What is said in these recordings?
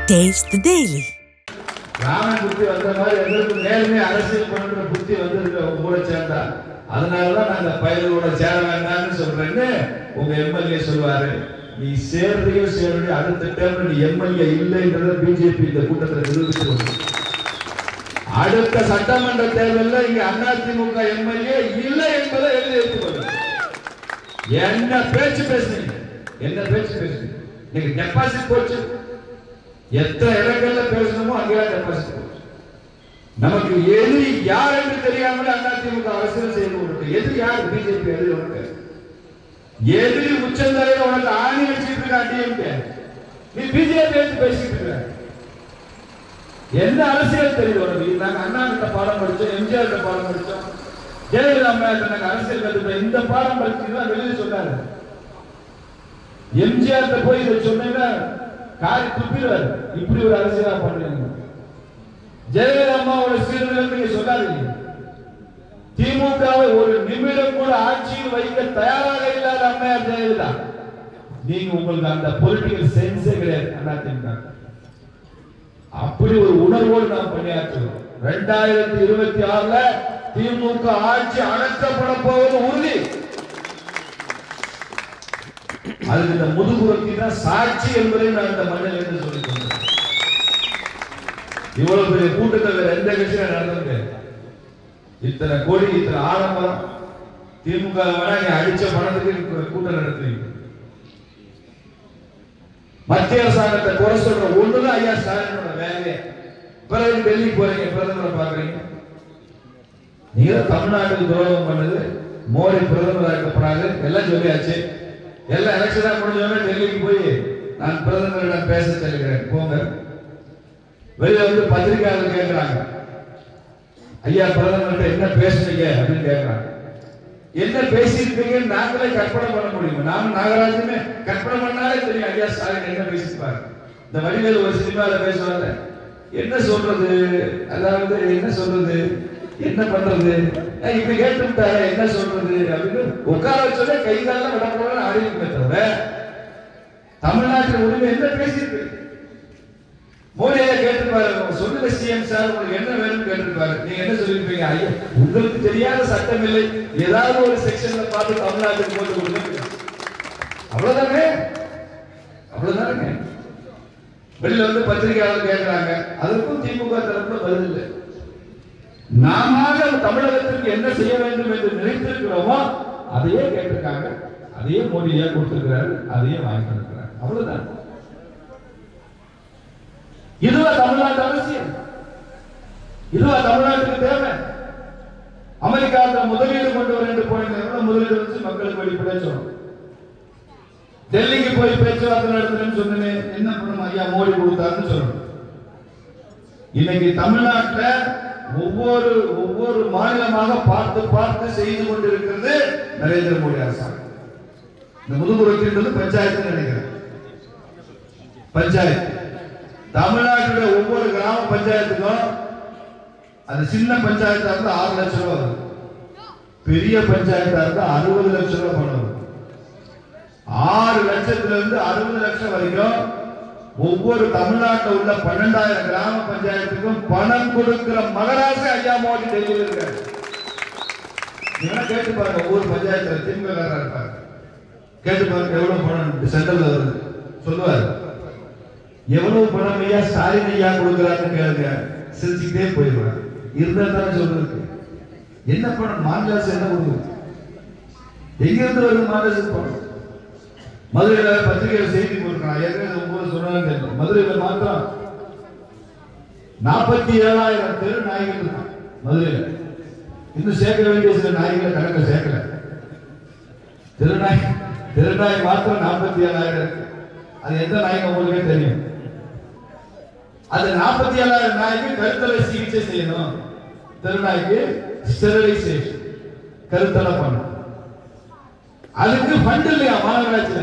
Taste the Daily. Raman புத்தி வந்த மாதிரி எங்களுக்கு நேர்மை அரசியல் பண்ற புத்தி வந்திருக்கு உங்க கூட சேர்ந்தா அதனாலதான் நான் அந்த பயலோட சேர வேண்டாம்னு சொல்றேன்னு உங்க எம்எல்ஏ சொல்லுவாரு நீ சேர்றையோ சேர்றையோ அடுத்த டேர்ம் நீ எம்எல்ஏ இல்லைன்றத பிஜேபி இந்த கூட்டத்தில் நிரூபித்து கொண்டு அடுத்த சட்டமன்ற தேர்தலில் இங்க அதிமுக எம்எல்ஏ இல்லை என்பதை எழுதி எடுத்துக்கொள்ளுங்க என்ன பேச்சு பேசுனீங்க என்ன பேச்சு பேசுனீங்க நீங்க டெபாசிட் போச்சு எத்தனை இடங்கள்ல பேசணுமோ அங்கெல்லாம் டெபாசிட் போச்சு நமக்கு எதிரி யார் என்று தெரியாமல் அதிமுக அரசியல் செய்து கொடுத்து எதிரி யார் பிஜேபி எதிரி உனக்கு எதிரி உச்சந்தலையில உனக்கு ஆணி வச்சுட்டு இருக்கா டிஎம்கே நீ பிஜேபி எடுத்து பேசிட்டு இருக்க என்ன அரசியல் தெரியுது உனக்கு நாங்க அண்ணா கிட்ட பாடம் படிச்சோம் எம்ஜிஆர் கிட்ட பாடம் படிச்சோம் ஜெயலலிதா அம்மா கிட்ட நாங்க அரசியல் கத்துப்போம் இந்த பாடம் படிச்சுதான் வெளியே சொன்னாரு எம்ஜிஆர் கிட்ட போய் இதை சொன்னீங்கன்னா காரி துப்பிடுவாரு இப்படி ஒரு அரசியலா பண்றீங்க ஜெயலலிதா அம்மாவோட சீர்திருத்தம் நீங்க சொல்லாதீங்க திமுகவை ஒரு நிமிடம் கூட ஆட்சியில் வைக்க தயாராக இல்லாத அம்மையார் ஜெயலலிதா நீங்க உங்களுக்கு அந்த பொலிட்டிக்கல் சென்ஸே கிடையாது அதிமுக அப்படி ஒரு உணர்வோடு நாம் பணியாற்றுவோம் ரெண்டாயிரத்தி இருபத்தி ஆறுல திமுக ஆட்சி அகற்றப்பட போவது உறுதி அதுக்கு இந்த முதுகுரத்தி தான் சாட்சி என்பதை நான் இந்த மண்ணில் என்று சொல்லிக் கொண்டேன் இவ்வளவு பெரிய கூட்டத்தில் வேற எந்த கட்சியில நடந்திருக்கு இத்தனை கோடி இத்தனை ஆடம்பரம் திமுக வேணா நீ அடிச்ச பணத்துக்கு கூட்டம் நடத்துவீங்க மத்திய அரசாங்கத்தை குறை சொல்ற ஒண்ணுதான் ஐயா ஸ்டாலினோட வேலையே பிறகு டெல்லி போறீங்க பிரதமரை பாக்குறீங்க நீங்க தான் தமிழ்நாட்டுக்கு துரோகம் பண்ணது மோடி பிரதமர் ஆக்கப்படாது எல்லாம் சொல்லியாச்சு எல்லாம் எலெக்ஷனா முடிஞ்சோடனே டெல்லிக்கு போய் நான் பிரதமரிடம் பேச செல்கிறேன் போங்க வெளியில வந்து பத்திரிகையாளர் கேட்கிறாங்க ஐயா பிரதமர்கிட்ட என்ன பேசுனீங்க அப்படின்னு கேட்கிறாங்க என்ன பேசியிருப்பீங்கன்னு நாங்களே கற்பனை பண்ண முடியும் நாம நாகராஜனுமே கற்பனை பண்ணாலே தெரியும் ஐயா ஸ்டாலின் என்ன பேசியிருப்பாரு இந்த வடிவேல் ஒரு சினிமால பேசுவாங்க என்ன சொல்றது அதாவது என்ன சொல்றது என்ன பண்றது அஹ் இப்படி கேட்டு விட்டாரு என்ன சொல்றது அப்படின்னு உட்கார வச்சோடனே கை காலம் விடக்கூடாது ஆடிக்குமே தவிர தமிழ்நாட்டில் உரிமை என்ன பேசியிருக்கு மோடியை கேட்டுப்பாரு சொல்லுங்க சிஎம் சார் உங்களுக்கு என்ன வேணும்னு கேட்டிருப்பாரு நீங்க என்ன சொல்லிருப்பீங்க ஐயா உங்களுக்கு தெரியாத சட்டம் இல்லை ஏதாவது ஒரு செக்ஷன்ல பார்த்து தமிழ்நாட்டுக்கு போட்டு கொடுங்க அவ்வளவுதானே அவ்வளவுதானே வெளியில வந்து பத்திரிகையாளர் கேட்கிறாங்க அதற்கும் திமுக தரப்புல பதில் இல்லை நாம தமிழகத்திற்கு என்ன செய்ய வேண்டும் என்று நினைத்திருக்கிறோமோ அதையே கேட்டிருக்காங்க அதையே மோடியா கொடுத்திருக்கிறாரு அதையே வாங்கி கொடுக்கிறார் அவ்வளவுதான் இதுவா தமிழ்நாட்டு அரசியல் இதுவா தமிழ்நாட்டுக்கு தேவை அமெரிக்காவில் முதலீடு கொண்டு வர என்று போனீங்க எவ்வளவு முதலீடு வச்சு மக்களுக்கு வெளிப்படையா சொல்லணும் டெல்லிக்கு போய் பேச்சுவார்த்தை நடத்துறேன்னு சொன்னேன் என்ன பண்ணும் ஐயா மோடி கொடுத்தாருன்னு சொல்லணும் இன்னைக்கு தமிழ்நாட்டுல ஒவ்வொரு ஒவ்வொரு மாநிலமாக பார்த்து பார்த்து செய்து கொண்டிருக்கிறது நரேந்திர மோடி அரசாங்கம் இந்த முதுகுறத்தின்றது பஞ்சாயத்து நினைக்கிறேன் பஞ்சாயத்து தமிழ்நாட்டுடைய ஒவ்வொரு கிராம பஞ்சாயத்துக்கும் அந்த சின்ன பஞ்சாயத்தா இருந்தா ஆறு லட்சம் ரூபாய் வரும் பெரிய பஞ்சாயத்தா இருந்தா அறுபது லட்சம் ரூபாய் பணம் வரும் ஆறு லட்சத்துல இருந்து அறுபது லட்சம் வரைக்கும் ஒவ்வொரு தமிழ்நாட்டில் உள்ள பன்னெண்டாயிரம் கிராம பஞ்சாயத்துக்கும் பணம் கொடுக்கிற மகராசி ஐயா மோடி டெல்லியில் இருக்காரு நீங்க கேட்டு பாருங்க ஒவ்வொரு பஞ்சாயத்துல திமுக இருப்பாரு கேட்டு பாருங்க எவ்வளவு பணம் சென்ட்ரல்ல வருது சொல்லுவாரு எவ்வளவு பணம் ஐயா ஸ்டாலின் ஐயா கொடுக்குறாருன்னு கேளுங்க சிரிச்சுக்கிட்டே போயிடுவார் இருந்தா தானே சொல்றதுக்கு என்ன பணம் மாநில அரசு என்ன கொடுக்குது எங்க இருந்து வருது மாநில அரசு பணம் மதுரையில பத்திரிகையில செய்தி போட்டிருக்கான் ஏற்கனவே ஒவ்வொரு சொன்னாங்க தெரியல. மதுரையில மாத்திரம் நாற்பத்தி ஏழாயிரம் தெரு நாய்கள் இருக்கான் மதுரையில இன்னும் சேர்க்க வேண்டிய சில நாய்களை கணக்கில் சேர்க்கல திருநாய் திருநாய் மாத்திரம் நாற்பத்தி ஏழாயிரம் இருக்கு அது எந்த நாய்க்கு உங்களுக்கே தெரியும் அது நாற்பத்தி ஏழாயிரம் நாய்க்கு கருத்தலை சிகிச்சை செய்யணும் திருநாய்க்கு ஸ்டெரிலைசேஷன் கருத்தலை பண்ணணும் அதுக்கு ஃபண்ட் இல்லையா மாநகராட்சியில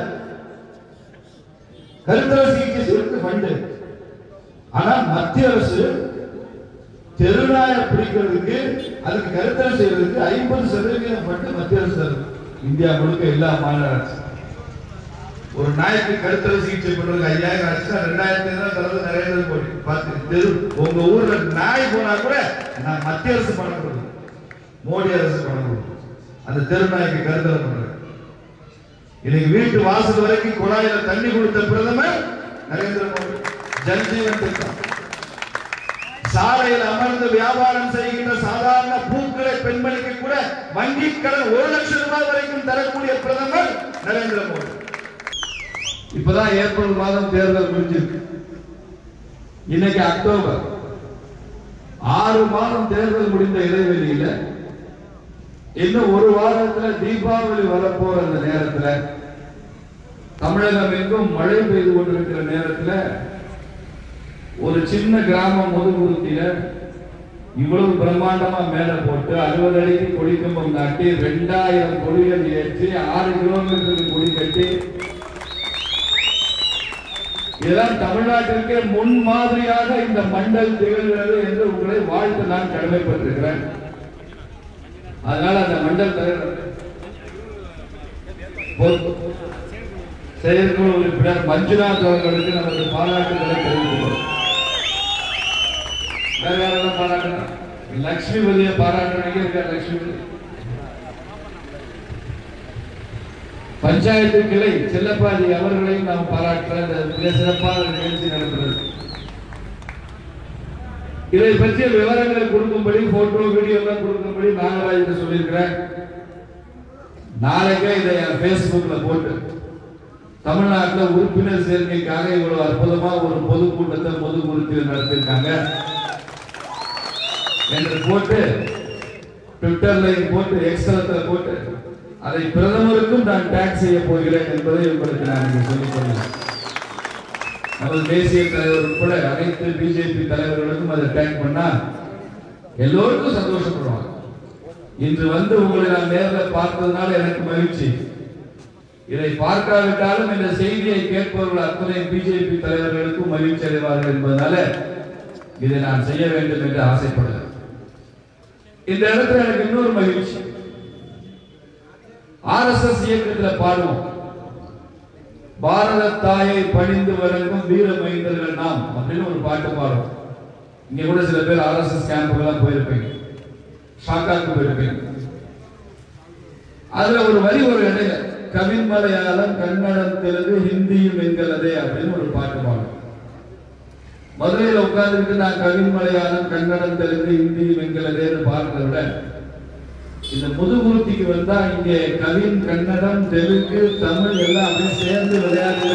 கருத்தலை சிகிச்சை செய்யறதுக்கு ஃபண்ட் ஆனா மத்திய அரசு தெருநாயை பிடிக்கிறதுக்கு அதுக்கு கருத்தலை செய்யறதுக்கு ஐம்பது சதவீதம் ஃபண்ட் மத்திய அரசு தருது இந்தியா முழுக்க எல்லா மாநகராட்சி ஒரு நாய்க்கு கருத்தறை சிகிச்சை பண்றதுக்கு ஐயாயிரம் ஆச்சுன்னா ரெண்டாயிரத்தி தான் தரது நரேந்திர மோடி பார்த்து தெரு உங்க ஊர்ல நாய் போனா கூட நான் மத்திய அரசு பணம் கொடுக்கும் மோடி அரசு பணம் கொடுக்கும் அந்த தெரு நாய்க்கு கருத்தறை பண்றேன் இன்னைக்கு வீட்டு வாசல் வரைக்கும் குழாயில தண்ணி கொடுத்த பிரதமர் நரேந்திர மோடி ஜல்ஜீவன் திட்டம் சாலையில் அமர்ந்து வியாபாரம் செய்கின்ற சாதாரண பூக்களை பெண்மணிக்கு கூட வங்கி கடன் ஒரு லட்சம் ரூபாய் வரைக்கும் தரக்கூடிய பிரதமர் நரேந்திர மோடி இப்பதான் ஏப்ரல் மாதம் தேர்தல் முடிஞ்சிருக்கு இன்னைக்கு அக்டோபர் ஆறு மாதம் தேர்தல் முடிந்த இடைவெளியில இன்னும் ஒரு வாரத்துல தீபாவளி வரப்போற அந்த நேரத்துல தமிழகம் எங்கும் மழை பெய்து கொண்டிருக்கிற நேரத்துல ஒரு சின்ன கிராமம் முதுகுருத்தில இவ்வளவு பிரம்மாண்டமா மேல போட்டு அறுபது அடிக்கு கொடி கம்பம் நாட்டி ரெண்டாயிரம் கொடிகள் ஏற்றி ஆறு கிலோமீட்டருக்கு கொடி கட்டி இதெல்லாம் தமிழ்நாட்டிற்கு முன் மாதிரியாக இந்த மண்டல் திகழ்கிறது என்று உங்களை வாழ்த்து நான் கடமைப்பட்டிருக்கிறேன் அதனால அந்த மண்டல் தலைவர் பொது- செயற்குழு உறுப்பினர் மஞ்சுநாத் அவர்களுக்கு நமது பாராட்டுகளை தெரிவித்துள்ளோம் வேற யாரெல்லாம் பாராட்டணும் லட்சுமிபதியை பாராட்டணும் இருக்கார் லட்சுமிபதி பஞ்சாயத்து கிளை செல்லப்பாதி அவர்களையும் நாம் பாராட்டுற இந்த மிக சிறப்பான ஒரு நிகழ்ச்சி நடக்கிறது இதை பற்றிய விவரங்களை கொடுக்கும்படி போட்டோ வீடியோ எல்லாம் கொடுக்கும்படி நாகராஜ் சொல்லியிருக்கிறேன் நாளைக்கே இதை என் Facebookல போட்டு தமிழ்நாட்டில் உறுப்பினர் சேர்க்கைக்காக இவ்வளவு அற்புதமா ஒரு பொதுக்கூட்டத்தை பொதுக்குறிப்பில் நடத்திருக்காங்க என்று போட்டு ட்விட்டர்லையும் போட்டு எக்ஸ்தலத்துல போட்டு அதை பிரதமருக்கும் நான் டேக் செய்ய போகிறேன் என்பதை உங்களுக்கு நான் இங்கு சொல்லிக் கொள்கிறேன் நமது தேசிய தலைவர் உட்பட அனைத்து பிஜேபி தலைவர்களுக்கும் அதை டேக் பண்ணா எல்லோருக்கும் சந்தோஷப்படுவாங்க இன்று வந்து உங்களை நான் நேரில் பார்த்ததுனால எனக்கு மகிழ்ச்சி இதை பார்க்காவிட்டாலும் இந்த செய்தியை கேட்பவர்கள் அத்தனை பிஜேபி தலைவர்களுக்கும் மகிழ்ச்சி அடைவார்கள் என்பதனால இதை நான் செய்ய வேண்டும் என்று ஆசைப்படுகிறேன் இந்த இடத்துல எனக்கு இன்னொரு மகிழ்ச்சி ஆர்எஸ்எஸ் இயக்கத்தில் பாடுவோம் பாரத தாயை பணிந்து வணங்கும் வீர மைந்தர்கள் நாம் அப்படின்னு ஒரு பாட்டு பாடுவோம் இங்க கூட சில பேர் ஆர்எஸ்எஸ் கேம்புக்கெல்லாம் போயிருப்பீங்க ஷாக்காக்கு போயிருப்பீங்க அதுல ஒரு வரி ஒரு இடையில கவின் மலையாளம் கன்னடம் தெலுங்கு ஹிந்தியும் எங்களதே அப்படின்னு ஒரு பாட்டு பாடும் மதுரையில உட்கார்ந்துட்டு நான் கவின் மலையாளம் கன்னடம் தெலுங்கு ஹிந்தியும் எங்களதேன்னு பாடுறத விட இந்த முதுகுருத்திக்கு வந்தா இங்க கவின் கன்னடம் தெலுங்கு தமிழ் எல்லாம் அப்படியே சேர்ந்து விளையாடுற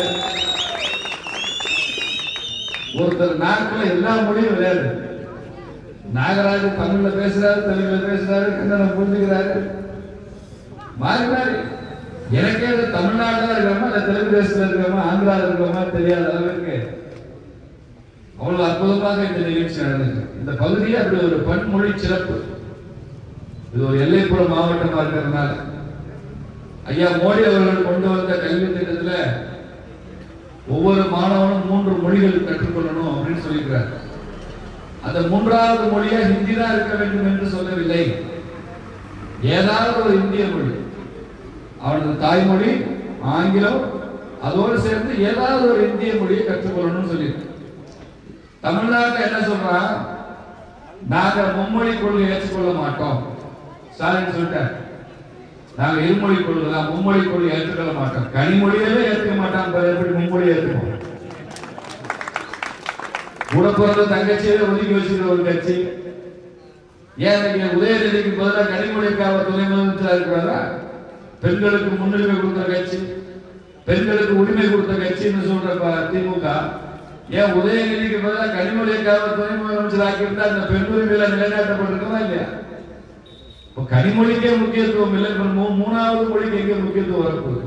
ஒருத்தர் நாட்டில் எல்லா மொழியும் விளையாடு நாகராஜ் தமிழ்ல பேசுறாரு தெலுங்குல பேசுறாரு கன்னடம் புரிஞ்சுக்கிறாரு மாறி மாறி எனக்கே இது தமிழ்நாட்டுல இருக்கிறோமா இல்ல தெலுங்கு தேசத்துல இருக்கிறோமா ஆந்திரால இருக்கிறோமா தெரியாத அளவுக்கு அவ்வளவு அற்புதமாக இந்த நிகழ்ச்சி நடந்தது இந்த பகுதியே அப்படி ஒரு பன்மொழி சிறப்பு இது ஒரு எல்லைப்புற மாவட்டமா இருக்கிறதுனால ஐயா மோடி அவர்கள் கொண்டு வந்த கல்வி திட்டத்துல ஒவ்வொரு மாணவனும் மூன்று மொழிகள் கற்றுக்கொள்ளணும் அப்படின்னு சொல்லியிருக்கிறார் அந்த மூன்றாவது மொழியா ஹிந்தி தான் இருக்க வேண்டும் என்று சொல்லவில்லை ஏதாவது ஒரு இந்திய மொழி அவனது தாய்மொழி ஆங்கிலம் அதோடு சேர்ந்து ஏதாவது ஒரு இந்திய மொழியை கற்றுக்கொள்ளணும்னு சொல்லியிருக்கு தமிழ்நாட்டில் என்ன சொல்றான் நாங்க மும்மொழி கொள்கை ஏற்றுக்கொள்ள மாட்டோம் ஸ்டாலின் சொல்லிட்டார் நாங்க இருமொழி கொள்கை தான் மும்மொழி கொள்கை ஏற்றுக்கொள்ள மாட்டோம் கனிமொழியவே ஏற்றுக்க மாட்டான் பிறகு எப்படி மும்மொழி ஏற்றுப்போம் கூட பிறந்த தங்கச்சியை ஒதுக்கி வச்சிருக்க ஒரு கட்சி ஏன் நீங்க உதயநிதிக்கு பதிலாக கனிமொழிக்காக துணை முதலமைச்சரா இருக்கிறாரா பெண்களுக்கு முன்னுரிமை கொடுத்த கட்சி பெண்களுக்கு உரிமை கொடுத்த கட்சின்னு சொல்ற ப- திமுக ஏன் உதயநிதிக்கு பதிலாக கனிமொழிக்காக துணை முதலமைச்சர் ஆக்கியிருந்தா அந்த பெண் உரிமையில நிலைநாட்டப்பட்டிருக்குமா இல்லையா இப்ப கனிமொழிக்கே முக்கியத்துவம் இல்லை இப்ப மூ- மூணாவது மொழிக்கு எங்க முக்கியத்துவம் வரப்போகுது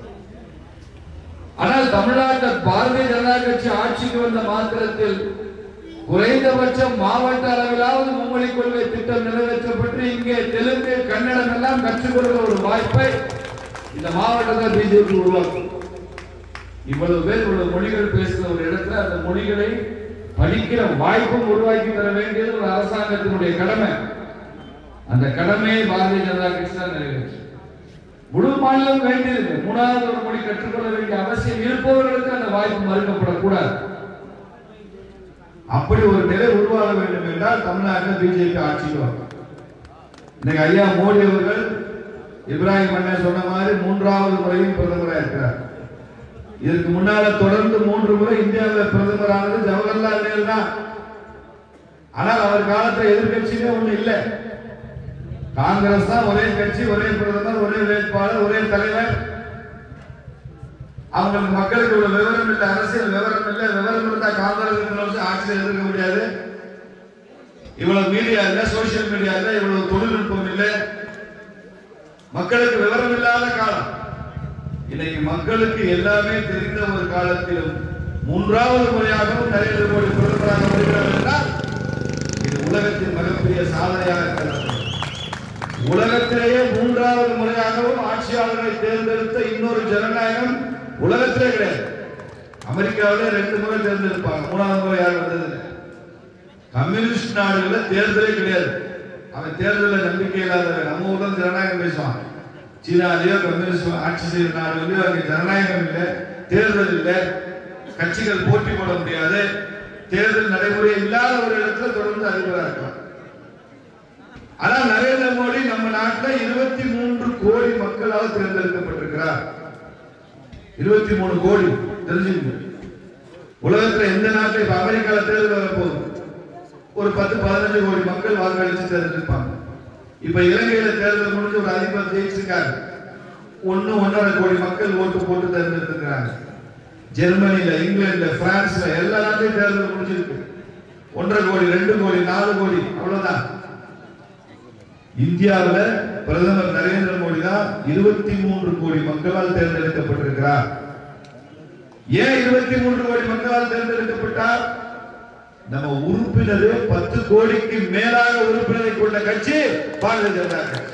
ஆனால் தமிழ்நாட்டில் பாரதிய ஜனதா கட்சி ஆட்சிக்கு வந்த மாத்திரத்தில் குறைந்தபட்சம் மாவட்ட அளவிலாவது மும்மொழி கொள்கை திட்டம் நிறைவேற்றப்பட்டு இங்கே தெலுங்கு கன்னடம் எல்லாம் கற்றுக்கொள்கிற ஒரு வாய்ப்பை இந்த மாவட்டத்தில் பிஜேபி உருவாக்கும் இவ்வளவு பேர் இவ்வளவு மொழிகள் பேசுகிற ஒரு இடத்துல அந்த மொழிகளை படிக்கிற வாய்ப்பும் உருவாக்கி தர வேண்டியது ஒரு அரசாங்கத்தினுடைய கடமை அந்த கடமையை பாரதிய ஜனதா கட்சி தான் நிறைவேற்று முழு மாநிலம் வேண்டியது மூணாவது ஒரு மொழி கற்றுக்கொள்ள வேண்டிய அவசியம் இருப்பவர்களுக்கு அந்த வாய்ப்பு மறுக்கப்படக்கூடாது அப்படி ஒரு நிலை உருவாக வேண்டும் என்றால் தமிழ்நாட்டில் பிஜேபி ஆட்சிக்கு வரும் இன்னைக்கு ஐயா மோடி அவர்கள் இப்ராஹிம் அண்ணன் சொன்ன மாதிரி மூன்றாவது முறையும் பிரதமராக இருக்கிறார் இதற்கு முன்னால தொடர்ந்து மூன்று முறை இந்தியாவில் பிரதமரானது ஜவஹர்லால் நேரு தான் ஆனால் அவர் காலத்துல எதிர்கட்சியிலே ஒண்ணு இல்லை காங்கிரஸ் தான் ஒரே கட்சி ஒரே பிரதமர் ஒரே வேட்பாளர் ஒரே தலைவர் அவங்களுக்கு மக்களுக்கு இவ்வளவு விவரம் இல்லை அரசியல் விவரம் இல்லை விவரம் இருந்தா காங்கிரஸ் இருக்கிறவங்க ஆட்சியில் எதிர்க்க முடியாது இவ்வளவு மீடியா இல்ல சோசியல் மீடியா இல்ல இவ்வளவு தொழில்நுட்பம் இல்லை மக்களுக்கு விவரம் இல்லாத காலம் இன்னைக்கு மக்களுக்கு எல்லாமே தெரிந்த ஒரு காலத்திலும் மூன்றாவது முறையாகவும் நரேந்திர மோடி பிரதமராக வருகிறார் என்றால் இது உலகத்தின் மிகப்பெரிய சாதனையாக கருதப்படும் உலகத்திலேயே மூன்றாவது முறையாகவும் ஆட்சியாளர்களை தேர்ந்தெடுத்த இன்னொரு ஜனநாயகம் உலகத்திலே கிடையாது அமெரிக்காவிலே ரெண்டு முறை தேர்ந்தெடுப்பாங்க மூணாவது முறை யாரும் வந்தது இல்லை. கம்யூனிஸ்ட் நாடுகள்ல தேர்தலே கிடையாது அவன் தேர்தலில் நம்பிக்கை இல்லாதவன் நம்ம ஊர்ல ஜனநாயகம் பேசுவான் சீனாலேயோ கம்யூனிஸ்ட் ஆட்சி செய்கிற நாடுகளிலோ அங்கே ஜனநாயகம் இல்லை தேர்தல் இல்லை கட்சிகள் போட்டி போட முடியாது தேர்தல் நடைமுறை இல்லாத ஒரு இடத்துல தொடர்ந்து அதிபராக இருக்கலாம் ஆனா நரேந்திர மோடி நம்ம நாட்டில் இருபத்தி மூன்று கோடி மக்களால் தேர்ந்தெடுக்கப்பட்டிருக்கிறார் இருபத்தி மூணு கோடி தெரிஞ்சுங்க உலகத்துல எந்த நாட்டில் இப்ப அமெரிக்கால தேர்தல் வரப்போகுது ஒரு பத்து பதினஞ்சு கோடி மக்கள் வாக்களிச்சு தேர்ந்தெடுப்பாங்க இப்ப இலங்கையில தேர்தல் முடிஞ்சு ஒரு அதிபர் ஜெயிச்சிருக்காரு ஒண்ணு ஒன்றரை கோடி மக்கள் ஓட்டு போட்டு தேர்ந்தெடுத்திருக்கிறாங்க ஜெர்மனில இங்கிலாந்துல பிரான்ஸ்ல எல்லா நாட்டிலும் தேர்தல் முடிஞ்சிருக்கு ஒன்றரை கோடி ரெண்டு கோடி நாலு கோடி அவ்வளவுதான் இந்தியாவுல பிரதமர் நரேந்திர மோடி தான் இருபத்தி மூன்று கோடி மக்களால் தேர்ந்தெடுக்கப்பட்டிருக்கிறார் ஏன் இருபத்தி மூன்று கோடி மக்களால் தேர்ந்தெடுக்கப்பட்டார் நம்ம உறுப்பினரே பத்து கோடிக்கு மேலாக உறுப்பினரை கொண்ட கட்சி பாரதிய ஜனதா கட்சி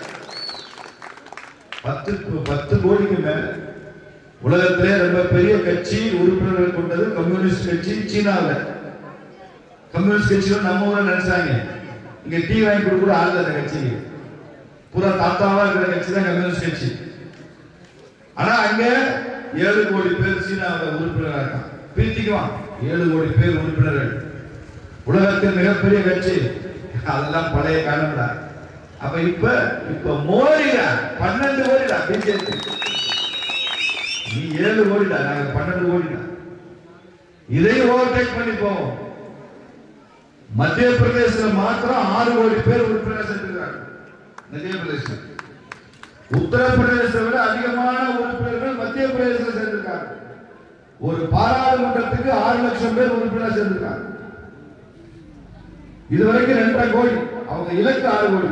பத்து பத்து கோடிக்கு மேல உலகத்திலே ரொம்ப பெரிய கட்சி உறுப்பினர்கள் கொண்டது கம்யூனிஸ்ட் கட்சி சீனாவில் கம்யூனிஸ்ட் கட்சியும் நம்ம ஊர்ல நினைச்சாங்க இங்க டீ வாங்கி கொடுக்குற ஆள் அந்த கட்சிக்கு பூரா தாத்தாவா இருக்கிற கட்சி தான் கம்யூனிஸ்ட் கட்சி ஆனா அங்க ஏழு கோடி பேர் சீனாவில் உறுப்பினராக இருக்கான் பிரித்திக்குவான் ஏழு கோடி பேர் உறுப்பினர்கள் உலகத்தின் மிகப்பெரிய கட்சி அதெல்லாம் பழைய காலம்டா அப்ப இப்ப இப்ப மோடிடா பன்னெண்டு கோடிடா பிஜேபி நீ ஏழு கோடிடா நாங்க பன்னெண்டு கோடிடா இதையும் ஓவர்டேக் பண்ணி போவோம் மத்திய பிரதேசத்துல மாத்திரம் ஆறு கோடி பேர் உறுப்பினர் சென்றிருக்காங்க மத்திய பிரதேசம் உத்தரப்பிரதேசத்தை விட அதிகமான உறுப்பினர்கள் மத்திய பிரதேசத்தில் சேர்ந்திருக்காங்க ஒரு பாராளுமன்றத்துக்கு ஆறு லட்சம் பேர் உறுப்பினர் சேர்ந்திருக்காங்க இதுவரைக்கும் ரெண்டரை கோடி அவங்க இலக்கு ஆறு கோடி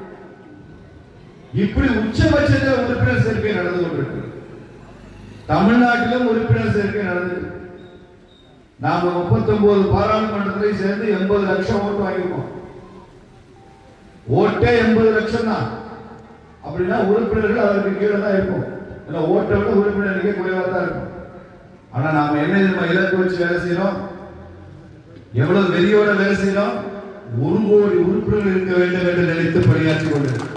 இப்படி உச்சபட்சத்தில் உறுப்பினர் சேர்க்கை நடந்து கொண்டிருக்கு தமிழ்நாட்டிலும் உறுப்பினர் சேர்க்கை நடந்தது நாம 39 பாராளுமன்றத்திலே சேர்ந்து எண்பது லட்சம் ஓட்டு வாங்கியிருக்கோம் ஓட்டே எண்பது லட்சம் தான் அப்படின்னா உறுப்பினர்கள் அதற்கு கீழே தான் இருக்கும் இல்ல ஓட்டை விட உறுப்பினருக்கே குறைவாக தான் இருக்கும் ஆனா நாம என்ன தெரியுமா இலக்கு வச்சு வேலை செய்யறோம் எவ்வளவு வெறியோட வேலை செய்யறோம் ஒரு கோடி உறுப்பினர்கள் இருக்க வேண்டும் என்று நினைத்து பணியாற்றி கொண்டிருக்கிறோம்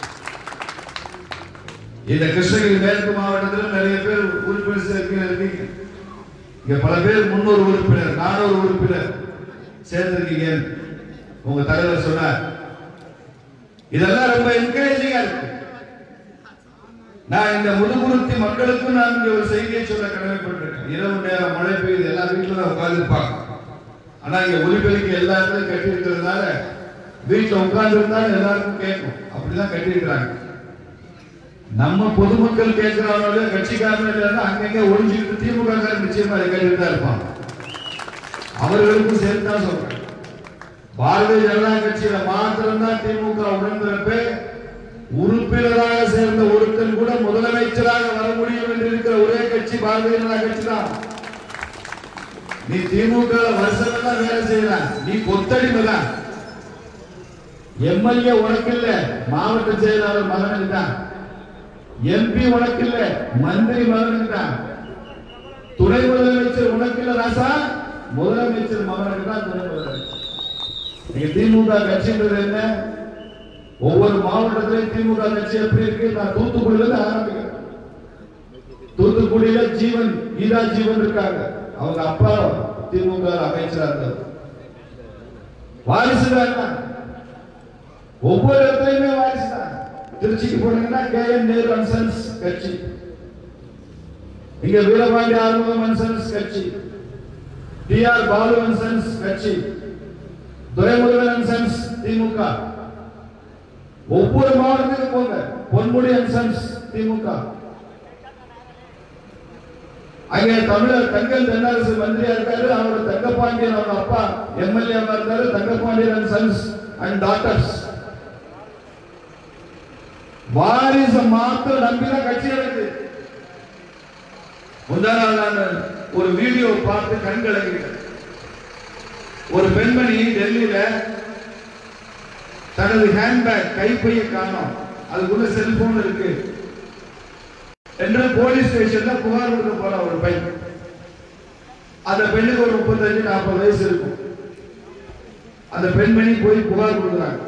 இந்த கிருஷ்ணகிரி மேற்கு மாவட்டத்தில் நிறைய பேர் உறுப்பினர் சேர்க்கையில் இருக்கீங்க இங்க பல பேர் முன்னூறு உறுப்பினர் நானூறு உறுப்பினர் சேர்ந்திருக்கீங்க உங்க தலைவர் சொன்னார் இதெல்லாம் ரொம்ப என்கரேஜிங்கா இருக்கு நான் இந்த முதுகுருத்தி மக்களுக்கும் நான் இங்க ஒரு செய்தியை சொல்ல கடமைப்பட்டிருக்கேன் இரவு நேரம் மழை பெய்யுது எல்லா வீட்டுல தான் உட்கார்ந்துருப்பாங்க ஆனா இங்க ஒலிபெருக்கி எல்லா இடத்துலயும் கட்டி இருக்கிறதுனால வீட்டுல உட்கார்ந்து இருந்தாலும் எல்லாருக்கும் கேட்கும் அப்படிதான் கட்டி இருக்கிறாங்க நம்ம பொதுமக்கள் கேட்கிறாங்களோ கட்சிக்காரங்க இல்லைன்னா அங்கங்க ஒளிஞ்சுக்கிட்டு திமுக காரர் நிச்சயமா அதை கேட்டுட்டு தான் இருப்பாங்க அவர்களுக்கும் சேர்த்து தான் சொல்றேன் பாரதிய ஜனதா கட்சியில மாத்திரம்தான் திமுக உடன்பிறப்பு உறுப்பினராக சேர்ந்த ஒருத்தன் கூட முதலமைச்சராக வர முடியும் என்று இருக்கிற ஒரே கட்சி பாரதிய ஜனதா கட்சி தான் நீ திமுக வருஷமெல்லாம் வேலை செய்யலாம் நீ கொத்தடிமை தான் எம்எல்ஏ உனக்கு இல்ல மாவட்ட செயலாளர் மகனுக்கு தான் எம்பி உனக்கு இல்ல மந்திரி மகனுக்கு தான் துணை முதலமைச்சர் உனக்கு இல்ல ராசா முதலமைச்சர் மகனுக்கு தான் துணை முதலமைச்சர் நீங்க திமுக கட்சின்றது என்ன ஒவ்வொரு மாவட்டத்திலையும் திமுக கட்சி எப்படி இருக்கு நான் தூத்துக்குடியில இருந்து ஆரம்பிக்கிறேன் தூத்துக்குடியில ஜீவன் கீதா ஜீவன் இருக்காங்க அவங்க அப்பா திமுக அமைச்சரா இருந்தார் வாரிசு தான் ஒவ்வொரு இடத்துலயுமே வாரிசு தான் திருச்சிக்கு போனீங்கன்னா K N Nehru and sons கட்சி இங்க வீரபாண்டி ஆறுமுகம் அண்ட் சன்ஸ் கட்சி T R Baalu and sons கட்சி துரைமுருகன் அண்ட் சன்ஸ் திமுக ஒவ்வொரு மாவட்டத்துக்கும் போங்க பொன்முடி அண்ட் சன்ஸ் திமுக அங்கே தமிழர் தங்கல் தென்னரசு மந்திரியா இருக்காரு அவர் தங்கப்பாண்டியன் அவங்க அப்பா எம்எல்ஏ இருந்தாரு Thangapandian and sons and doctors வாரிசு மாத்திரம் நம்பிதான் கட்சி நடக்குது முந்தா நாள் நான் ஒரு வீடியோ பார்த்து கண் கலங்கிட்டேன் ஒரு பெண்மணி டெல்லியில தனது ஹேண்ட்பேக் கைப்பையை காணோம் அதுக்குள்ள செல்போன் இருக்கு என்று போலீஸ் ஸ்டேஷன்ல புகார் கொடுக்க போற ஒரு பெண் அந்த பெண்ணுக்கு ஒரு முப்பத்தஞ்சு நாற்பது வயசு இருக்கும் அந்த பெண்மணி போய் புகார் கொடுக்குறாங்க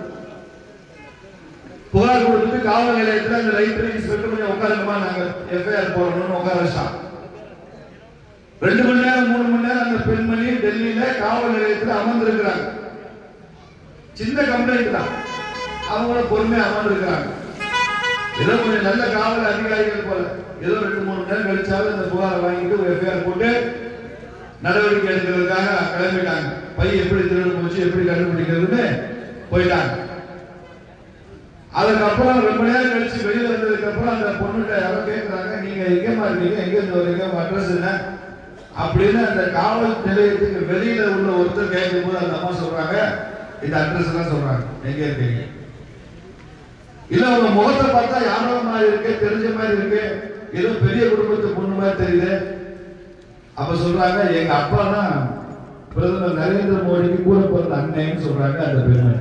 புகார் கொடுத்துட்டு காவல் நிலையத்துல அந்த ரைட்டர் இன்ஸ்பெக்டர் கொஞ்சம் உட்காருங்கம்மா நாங்க எஃப்ஐஆர் போடணும்னு உட்கார வச்சான் ரெண்டு மணி நேரம் மூணு மணி நேரம் அந்த பெண்மணி டெல்லியில காவல் நிலையத்தில் அமர்ந்திருக்கிறாங்க சின்ன கம்ப்ளைண்ட் தான் அவங்கள பொறுமையா அமர்ந்திருக்கிறாங்க ஏதோ கொஞ்சம் நல்ல காவல் அதிகாரிகள் போல ஏதோ ரெண்டு மூணு மணி நேரம் கழிச்சாலும் அந்த புகாரை வாங்கிட்டு ஒரு எஃப்ஐஆர் போட்டு நடவடிக்கை எடுக்கிறதுக்காக கிளம்பிட்டாங்க பை எப்படி திருடு போச்சு எப்படி கண்டுபிடிக்கிறதுன்னு போயிட்டாங்க அதுக்கப்புறம் ரொம்ப நேரம் கழிச்சு வெளியில வந்ததுக்கு அப்புறம் அந்த பொண்ணுகிட்ட யாரோ கேட்கறாங்க நீங்க எங்கேமா இருக்கீங்க எங்க இருந்து வரீங்க உங்க அட்ரஸ் என்ன அப்படின்னு அந்த காவல் நிலையத்துக்கு வெளியில உள்ள ஒருத்தர் கேட்கும்போது அந்த அம்மா சொல்றாங்க இந்த அட்ரஸ் எல்லாம் சொல்றாங்க எங்க இருக்கீங்க இல்ல உங்க முகத்தை பார்த்தா யாரோ மாதிரி இருக்கு தெரிஞ்ச மாதிரி இருக்கு ஏதோ பெரிய குடும்பத்து பொண்ணு மாதிரி தெரியுது அப்ப சொல்றாங்க எங்க அப்பா தான் பிரதமர் நரேந்திர மோடிக்கு கூட பிறந்த அண்ணன்னு சொல்றாங்க அந்த பெருமை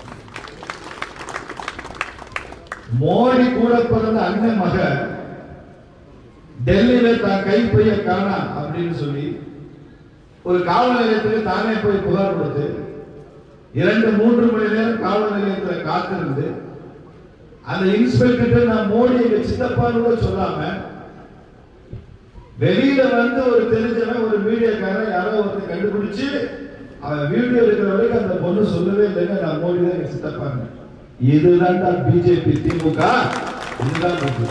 மோடி கூட பிறந்த அண்ணன் மக டெல்லியில தான் கைப்பைய காணா அப்படின்னு சொல்லி ஒரு காவல் நிலையத்துக்கு தானே போய் புகார் கொடுத்து இரண்டு மூன்று மணி நேரம் காவல் நிலையத்தில் காத்திருந்து அந்த இன்ஸ்பெக்டர் நான் மோடி எங்க சித்தப்பான்னு கூட சொல்லாம வெளியில வந்து ஒரு தெரிஞ்சவன் ஒரு மீடியாக்காரன் யாரோ ஒருத்தர் கண்டுபிடிச்சு அவன் வீடியோ இருக்கிற வரைக்கும் அந்த பொண்ணு சொல்லவே இல்லைங்க நான் மோடி தான் எங்க சித்தப்பாங்க இதுதான் பிஜேபி திமுக இதுதான் போக்கு.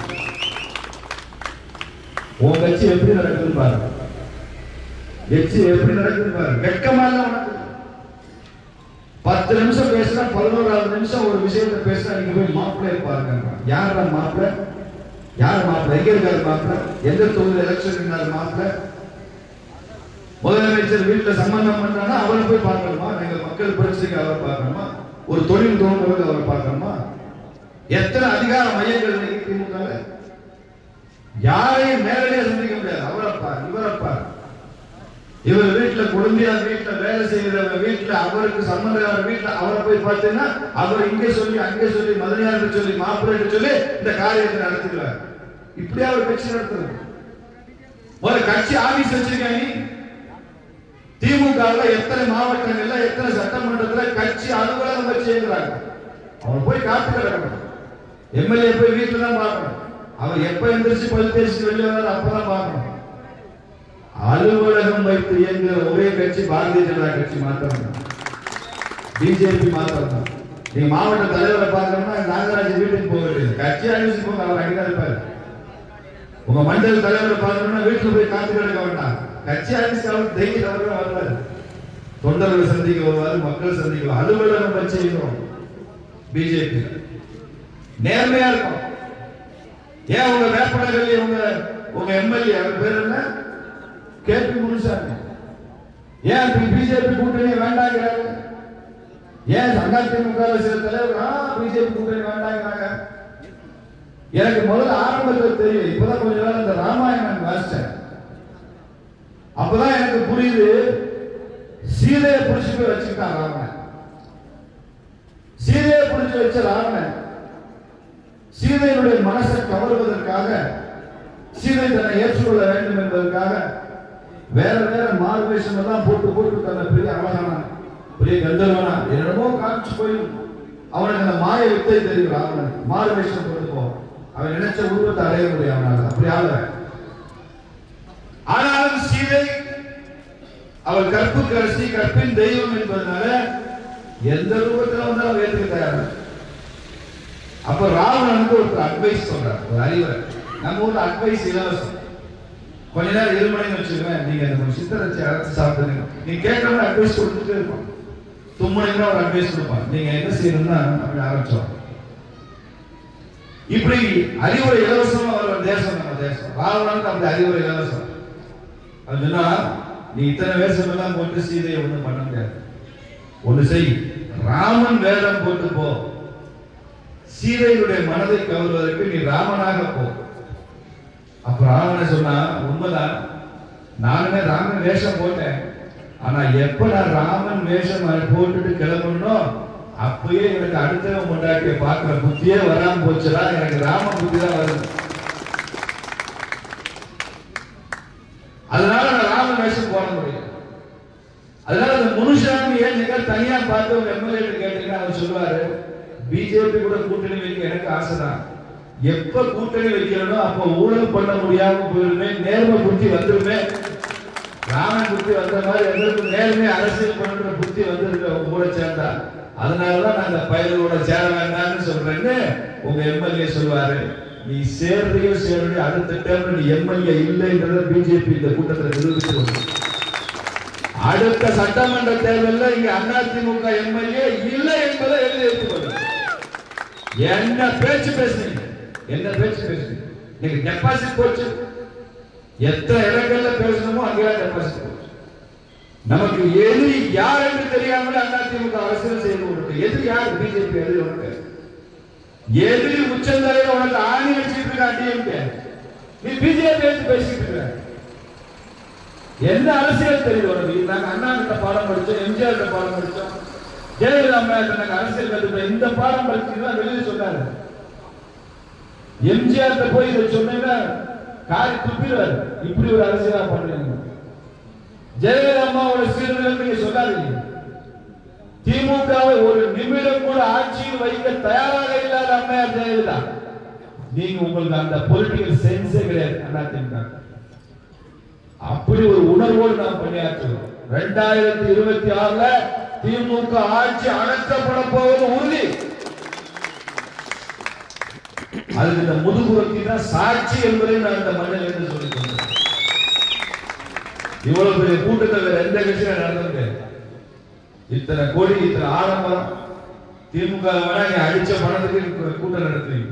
உன் கட்சி எப்படி நடக்குதுன்னு பாருங்க கட்சி எப்படி நடக்குதுன்னு பாருங்க வெக்கமா இல்ல உனக்கு பத்து நிமிஷம் பேசினா பதினோராவது நிமிஷம் ஒரு விஷயத்தை பேசினா நீங்க போய் மாப்பிள்ளை பாருங்க யாரா மாப்பிள்ளை யார் மாப்பிள்ளை எங்க இருக்காரு மாப்பிள்ளை எந்த தொகுதி எலெக்ஷன் இருந்தாரு மாப்பிள்ளை முதலமைச்சர் வீட்டுல சம்பந்தம் பண்றாங்கன்னா அவரை போய் பார்க்கணுமா எங்க மக்கள் பிரச்சனைக்கு அவரை பார்க்கணுமா ஒரு தொழில் தோன்றவங்க அவரை பார்க்கணுமா எத்தனை அதிகார மையங்கள் இன்னைக்கு திமுக ல? யாரையும் நேரடியா சந்திக்க முடியாது அவரை பார் இவரை பார் இவர் வீட்டுல குழந்தையார் வீட்டுல வேலை செய்யறவங்க வீட்டுல அவருக்கு சம்பந்தக்கார வீட்டுல அவரை போய் பார்த்தீங்கன்னா அவர் இங்கே சொல்லி அங்கே சொல்லி மதுரையாருக்கு சொல்லி மாப்பிள்ளை சொல்லி இந்த காரியத்தை நடத்திடுவார் இப்படியா அவர் கட்சி நடத்துறது ஒரு கட்சி ஆபீஸ் வச்சிருக்காங்க நீ திமுகவுல எத்தனை மாவட்டங்கள்ல எத்தனை சட்டமன்றத்துல கட்சி அலுவலகம் வச்சு இயங்குறாங்க அவன் போய் காத்து கிடக்கணும் எம்எல்ஏ போய் வீட்டுல தான் பார்க்கணும் அவர் எப்ப எந்திரிச்சு பல் தேய்ச்சி வெளியே வராரு அப்பதான் பார்க்கணும் அலுவலகம் வைத்து இயங்குகிற ஒரே கட்சி பாரதிய ஜனதா கட்சி மாத்திரம் பிஜேபி மாத்திரம் தான் நீங்க மாவட்ட தலைவரை பார்க்கணும்னா நாகராஜ் வீட்டுக்கு போக வேண்டியது கட்சி ஆபீஸ் போங்க அவர் அங்கதான் இருப்பாரு உங்க மண்டல தலைவரை பார்க்கணும்னா வீட்டுல போய் காத்து கிடக்க வேண்டாம் கட்சி ஆபீஸ் அவர் டெய்லி தவறு வருவாரு தொண்டர்களை சந்திக்க வருவாரு மக்கள் சந்திக்க அலுவலகம் வச்சு இயங்குறோம் பிஜேபி நேர்மையா இருக்கும் ஏன் உங்க வேப்பனகல்லி உங்க உங்க எம்எல்ஏ அவர் பேர் என்ன கேபி முனுசாமி ஏன் பிஜேபி கூட்டணி வேண்டாங்கிறாங்க ஏன் அதிமுக சில தலைவர் பிஜேபி கூட்டணி வேண்டாங்கிறாங்க எனக்கு முதல்ல ஆரம்பத்தில் தெரியும் இப்பதான் கொஞ்ச நாள் இந்த ராமாயணம் வாசிச்சேன் அப்பதான் எனக்கு புரியுது சீதையை பிடிச்சு போய் வச்சுக்கிட்டான் ராவணன் சீதையை பிடிச்சு வச்ச ராவணன் சீதையினுடைய மனசை கவருவதற்காக சீதை தன்னை ஏற்றுக்கொள்ள வேண்டும் என்பதற்காக வேற வேற மார்வேஷம் எல்லாம் போட்டு போட்டு தன்னை பெரிய அழகான பெரிய கந்தர்வனா என்னமோ காமிச்சு போய் அவனுக்கு அந்த மாய வித்தை தெரியும் ராவணன் மார்வேஷம் போட்டு போ அவன் நினைச்ச உருவத்தை அடைய முடியும் அவனால அப்படி ஆள சீதை அவள் கற்புக்கு அரசி கற்பின் தெய்வம் என்பதனால எந்த ரூபத்துல வந்தாலும் அவ ஏத்துக்க தயாரா அப்ப ராவணனுக்கு ஒரு அட்வைஸ் சொல்றார் ஒரு அறிவுரை நம்ம ஊர்ல அட்வைஸ் இலவசம் கொஞ்ச நேரம் இருமனைன்னு வச்சுக்கோங்க நீங்க அந்த சித்தரச்சி அரைச்சு சாப்பிடுங்க நீங்க கேட்கறவங்க அட்வைஸ் கொடுத்துட்டே இருப்பான் தும்முனைன்னா ஒரு அட்வைஸ் கொடுப்பான் நீங்க என்ன செய்யணும்னா அப்படி ஆரம்பிச்சோம் இப்படி அறிவுரை இலவசமா வர தேசம் நம்ம தேசம் ராவணனுக்கு அந்த அறிவுரை இலவசம் அது சொன்னா நீ இத்தனை வேஷம் எல்லாம் போட்டு சீதையை ஒண்ணும் பண்ண முடியாது ஒண்ணு செய் ராமன் வேடம் போட்டு போ சீதையுடைய மனதை கவர்வதற்கு நீ ராமனாக போ அப்ப ராவணன் சொன்னா உண்மைதான் நானுமே ராமன் வேஷம் போட்டேன் ஆனா எப்ப நான் ராமன் வேஷம் போட்டுட்டு கிளம்பணும் அப்பயே எனக்கு அடுத்தவன் கொண்டாட்டிய பார்க்கிற புத்தியே வராம போச்சுடா எனக்கு ராம புத்தி தான் வருது அதனால நான் ராமன் வேஷம் போட முடியும் அதனால அந்த முனுசாமி ஏன் நீங்க தனியா பார்த்து ஒரு எம்எல்ஏ கேட்டீங்கன்னா அவர் சொல்லுவாரு பிஜேபி கூட கூட்டணி வைக்க எனக்கு ஆசைதான் எப்ப கூட்டணி வைக்கிறனோ அப்ப ஊழல் பண்ண முடியாம போயிருமே நேர்மை புத்தி வந்துருமே ராமன் புத்தி வந்த மாதிரி எங்களுக்கு நேர்மை அரசியல் பண்ற புத்தி வந்திருக்கு உங்க கூட சேர்ந்தா அதனாலதான் நான் அந்த பயலோட சேர வேண்டாம்னு சொல்றேன்னு உங்க எம்எல்ஏ சொல்லுவாரு நீ சேர்றையோ சேர்றையோ அடுத்த டேர்ம் நீ எம்எல்ஏ இல்லைன்றத பிஜேபி இந்த கூட்டத்தில் நிரூபித்து வரும். அடுத்த சட்டமன்ற தேர்தலில் இங்க அதிமுக எம்எல்ஏ இல்லை என்பதை எழுதி எடுத்துக்கொள்ளும் என்ன பேச்சு பேசுனீங்க என்ன பேச்சு பேசுனீங்க நீங்க டெபாசிட் போச்சு எத்தனை இடங்கள்ல பேசணுமோ அங்கெல்லாம் டெபாசிட் போச்சு நமக்கு எது யார் என்று தெரியாமல் அதிமுக அரசியல் செய்து கொண்டு எது யார் பிஜேபி எதிரி உனக்கு எதிரி உச்சந்தலையில உனக்கு ஆணி வச்சுட்டு இருக்கா டிஎம்கே நீ பிஜேபி எடுத்து பேசிட்டு இருக்க என்ன அரசியல் தெரியுது உனக்கு நாங்க அண்ணா கிட்ட பாடம் படிச்சோம் எம்ஜிஆர் கிட்ட பாடம் படிச்சோம் ஜெயலலிதா அம்மா கிட்ட நாங்க அரசியல் கத்துக்கிட்டோம் இந்த பாடம் படிச்சுதான் வெளியே சொன்னாரு எம்ஜிஆர் கிட்ட போய் இதை சொன்னீங்கன்னா காரி துப்பிடுவாரு இப்படி ஒரு அரசியலா பண்றீங்க ஜெயலலிதா அம்மாவோட சீர்திருத்தம் நீங்க சொல்லாதீங்க திமுகவை ஒரு நிமிடம் கூட ஆட்சியில் வைக்க தயாராக இல்லாத அம்மையார் ஜெயலலிதா நீங்க உங்களுக்கு அந்த பொலிட்டிக்கல் சென்ஸே கிடையாது அதிமுக அப்படி ஒரு உணர்வோடு நாம் பணியாற்றுவோம் ரெண்டாயிரத்தி இருபத்தி ஆறுல திமுக ஆட்சி அடக்கப்பட போவது உறுதி அதுக்கு இந்த முதுகுறத்தி தான் சாட்சி என்பதை நான் இந்த மண்ணில் என்று சொல்லிக் கொண்டேன் இவ்வளவு பெரிய கூட்டத்தை வேற எந்த கட்சியில நடந்தது இத்தனை கோடி இத்தனை ஆடம்பரம் திமுக வேணா நீ அடிச்ச பணத்துக்கு கூட்டம் நடத்துவீங்க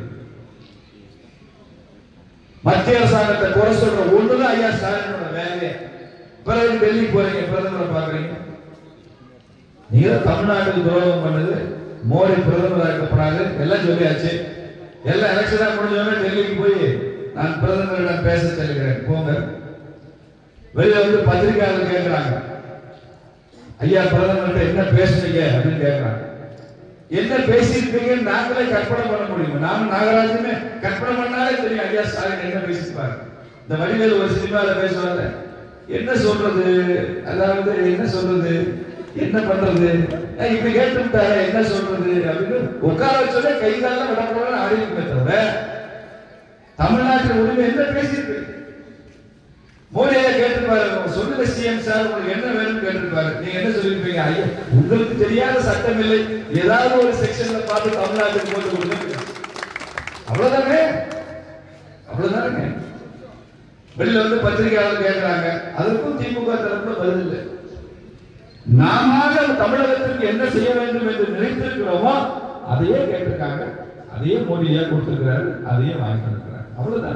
மத்திய அரசாங்கத்தை குறை சொல்ற ஒண்ணுதான் ஐயா ஸ்டாலினோட வேலையே பிறகு டெல்லி போறீங்க பிரதமரை பாக்குறீங்க நீங்க தான் தமிழ்நாட்டுக்கு துரோகம் பண்ணது மோடி பிரதமர் ஆக்கப்படாது எல்லாம் சொல்லியாச்சு எல்லாம் எலெக்ஷனா முடிஞ்சவங்க டெல்லிக்கு போய் நான் பிரதமரிடம் பேச செல்கிறேன் போங்க வெளியில வந்து பத்திரிகையாளர் கேட்கிறாங்க ஐயா பிரதமர்கிட்ட என்ன பேசுனீங்க அப்படின்னு கேட்கிறாங்க என்ன பேசியிருப்பீங்கன்னு நாங்களே கற்பனை பண்ண முடியுமா நாம நாகராஜனுமே கற்பனை பண்ணாலே தெரியும் ஐயா ஸ்டாலின் என்ன பேசியிருப்பாரு இந்த வடிவேல் ஒரு சினிமால பேசுவாங்க என்ன சொல்றது அதாவது என்ன சொல்றது என்ன பண்றது அஹ் இப்படி கேட்டுட்டாரு என்ன சொல்றது அப்படின்னு உட்கார வச்சோட கை காலம் விடப்பட ஆடிக்குமே தவிர தமிழ்நாட்டில் உரிமை என்ன பேசியிருக்கு மோடியை கேட்டிருப்பாரு சொல்லுங்க சிஎம் சார் உங்களுக்கு என்ன வேணும்னு கேட்டிருப்பாரு நீங்க என்ன சொல்லிருப்பீங்க ஐயா உங்களுக்கு தெரியாத சட்டம் இல்லை ஏதாவது ஒரு செக்ஷன்ல பார்த்து தமிழ்நாட்டுக்கு போட்டு கொடுங்க அவ்வளவுதானே அவ்வளவுதானே வெளியில வந்து பத்திரிகையாளர் கேட்கிறாங்க அதற்கும் திமுக தரப்புல பதில் இல்லை நாம தமிழகத்திற்கு என்ன செய்ய வேண்டும் என்று நினைத்திருக்கிறோமோ அதையே கேட்டிருக்காங்க அதையே மோடியா கொடுத்திருக்கிறாரு அதையே வாங்கி கொடுக்கிறார் அவ்வளவுதான்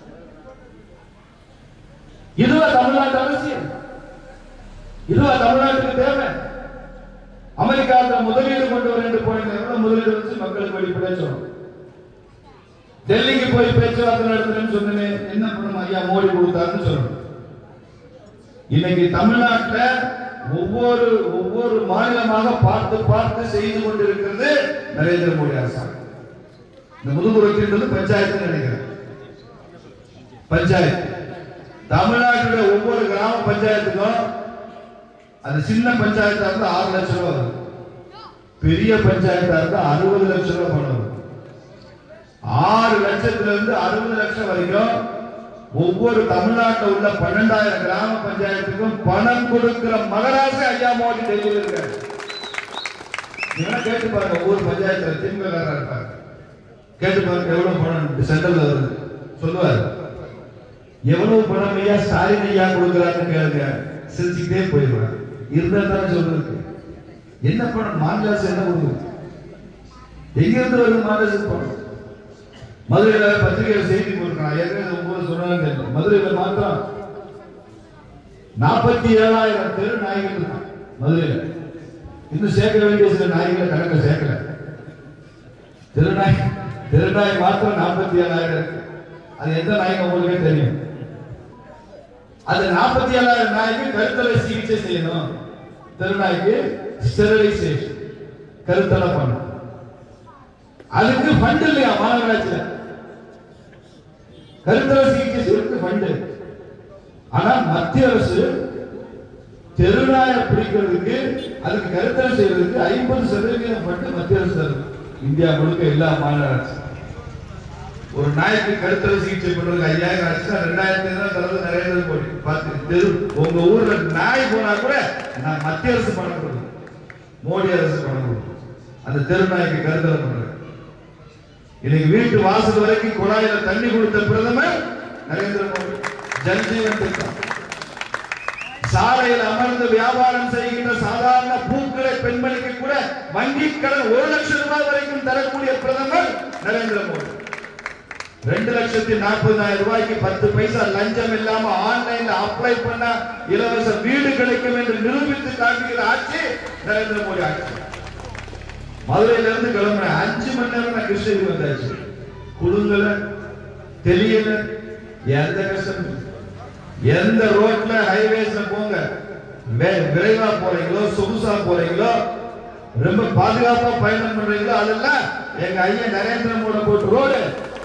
இதுவா தமிழ்நாட்டு அரசியல் இதுவா தமிழ்நாட்டுக்கு தேவை அமெரிக்காவில் முதலீடு கொண்டு வர என்று போனீங்க எவ்வளவு முதலீடு வச்சு மக்களுக்கு வெளிப்படையா சொல்லணும் டெல்லிக்கு போய் பேச்சுவார்த்தை நடத்துறேன்னு சொன்னேன் என்ன பண்ணணும் ஐயா மோடி கொடுத்தாருன்னு சொல்லணும் இன்னைக்கு தமிழ்நாட்டுல ஒவ்வொரு ஒவ்வொரு மாநிலமாக பார்த்து பார்த்து செய்து கொண்டிருக்கிறது நரேந்திர மோடி அரசாங்கம் இந்த முதுகுறத்தின்றது பஞ்சாயத்து நினைக்கிறேன் பஞ்சாயத்து தமிழ்நாட்டுடைய ஒவ்வொரு கிராம பஞ்சாயத்துக்கும் அது சின்ன பஞ்சாயத்தா இருந்தா ஆறு லட்சம் ரூபாய் வரும் பெரிய பஞ்சாயத்தா இருந்தா அறுபது லட்சம் ரூபாய் பணம் வரும் ஆறு லட்சத்துல இருந்து அறுபது லட்சம் வரைக்கும் ஒவ்வொரு தமிழ்நாட்டில் உள்ள பன்னெண்டாயிரம் கிராம பஞ்சாயத்துக்கும் பணம் கொடுக்கிற மகராச ஐயா மோடி டெல்லியில் இருக்காரு நீங்க கேட்டு பாருங்க ஒவ்வொரு பஞ்சாயத்துல திமுக காரரா இருப்பாங்க கேட்டு பாருங்க எவ்வளவு பணம் சென்ட்ரல்ல வருது சொல்லுவாரு எவ்வளவு பணம் ஐயா ஸ்டாலின் ஐயா கொடுக்குறாருன்னு கேளுங்க சிரிச்சுக்கிட்டே போயிடுவார் இருந்தா தானே சொல்றதுக்கு என்ன பணம் மாநில அரசு என்ன கொடுக்குது எங்க இருந்து வருது மாநில அரசு பணம் மதுரையில பத்திரிகையில செய்தி போட்டிருக்கான் ஏற்கனவே ஒவ்வொரு சொன்னாங்க தெரியல. மதுரையில மாத்திரம் நாற்பத்தி ஏழாயிரம் தெரு நாய்கள் இருக்கான் மதுரையில இன்னும் சேர்க்க வேண்டிய சில நாய்களை கணக்கில் சேர்க்கல திருநாய் திருநாய் மாத்திரம் நாற்பத்தி ஏழாயிரம் இருக்கு அது எந்த நாய்க்கு உங்களுக்கே தெரியும் அது நாற்பத்தி ஏழாயிரம் நாய்க்கு கருத்தலை சிகிச்சை செய்யணும் திருநாய்க்கு ஸ்டெரிலைசேஷன் கருத்தலை பண்ணணும் அதுக்கு ஃபண்ட் இல்லையா மாநகராட்சியில கருத்தலை சிகிச்சை செய்யறதுக்கு ஃபண்ட் ஆனா மத்திய அரசு தெருநாயை பிடிக்கிறதுக்கு அதுக்கு கருத்தலை செய்யறதுக்கு ஐம்பது சதவீதம் ஃபண்ட் மத்திய அரசு தருது இந்தியா முழுக்க எல்லா மாநகராட்சி ஒரு நாய்க்கு கருத்தலை சிகிச்சை பண்றதுக்கு ஐயாயிரம் ஆச்சுன்னா ரெண்டாயிரத்தி தான் தரது நரேந்திர மோடி பார்த்து தெரு உங்க ஊர்ல நாய் போனா கூட நான் மத்திய அரசு பணம் கொடுக்கும் மோடி அரசு பணம் கொடுக்கும் அந்த தெரு நாய்க்கு கருத்தலை பண்றது இன்னைக்கு வீட்டு வாசல் வரைக்கும் குழாயில தண்ணி கொடுத்த பிரதமர் நரேந்திர மோடி ஜல்ஜீவன் திட்டம் சாலையில் அமர்ந்து வியாபாரம் செய்கின்ற சாதாரண பூக்களை பெண்மணிக்கு கூட வங்கி கடன் ஒரு லட்சம் ரூபாய் வரைக்கும் தரக்கூடிய பிரதமர் நரேந்திர மோடி ரெண்டு லட்சத்தி நாற்பதாயிரம் ரூபாய்க்கு பத்து பைசா லஞ்சம் இல்லாம ஆன்லைன்ல அப்ளை பண்ணா இலவச வீடு கிடைக்கும் என்று நிரூபித்து காட்டுகிற ஆட்சி நரேந்திர மோடி ஆட்சி மதுரையில இருந்து கிளம்புறேன் அஞ்சு மணி நேரம் நான் கிருஷ்ணகிரி வந்தாச்சு குடுங்கல தெரியல எந்த கஷ்டம் இல்லை. எந்த ரோட்ல ஹைவேஸ்ல போங்க வே- விரைவா போறீங்களோ சொகுசா போறீங்களோ ரொம்ப பாதுகாப்பா பயணம் பண்றீங்களோ அதெல்லாம் எங்க ஐயா நரேந்திர மோடி போட்டு ரோடு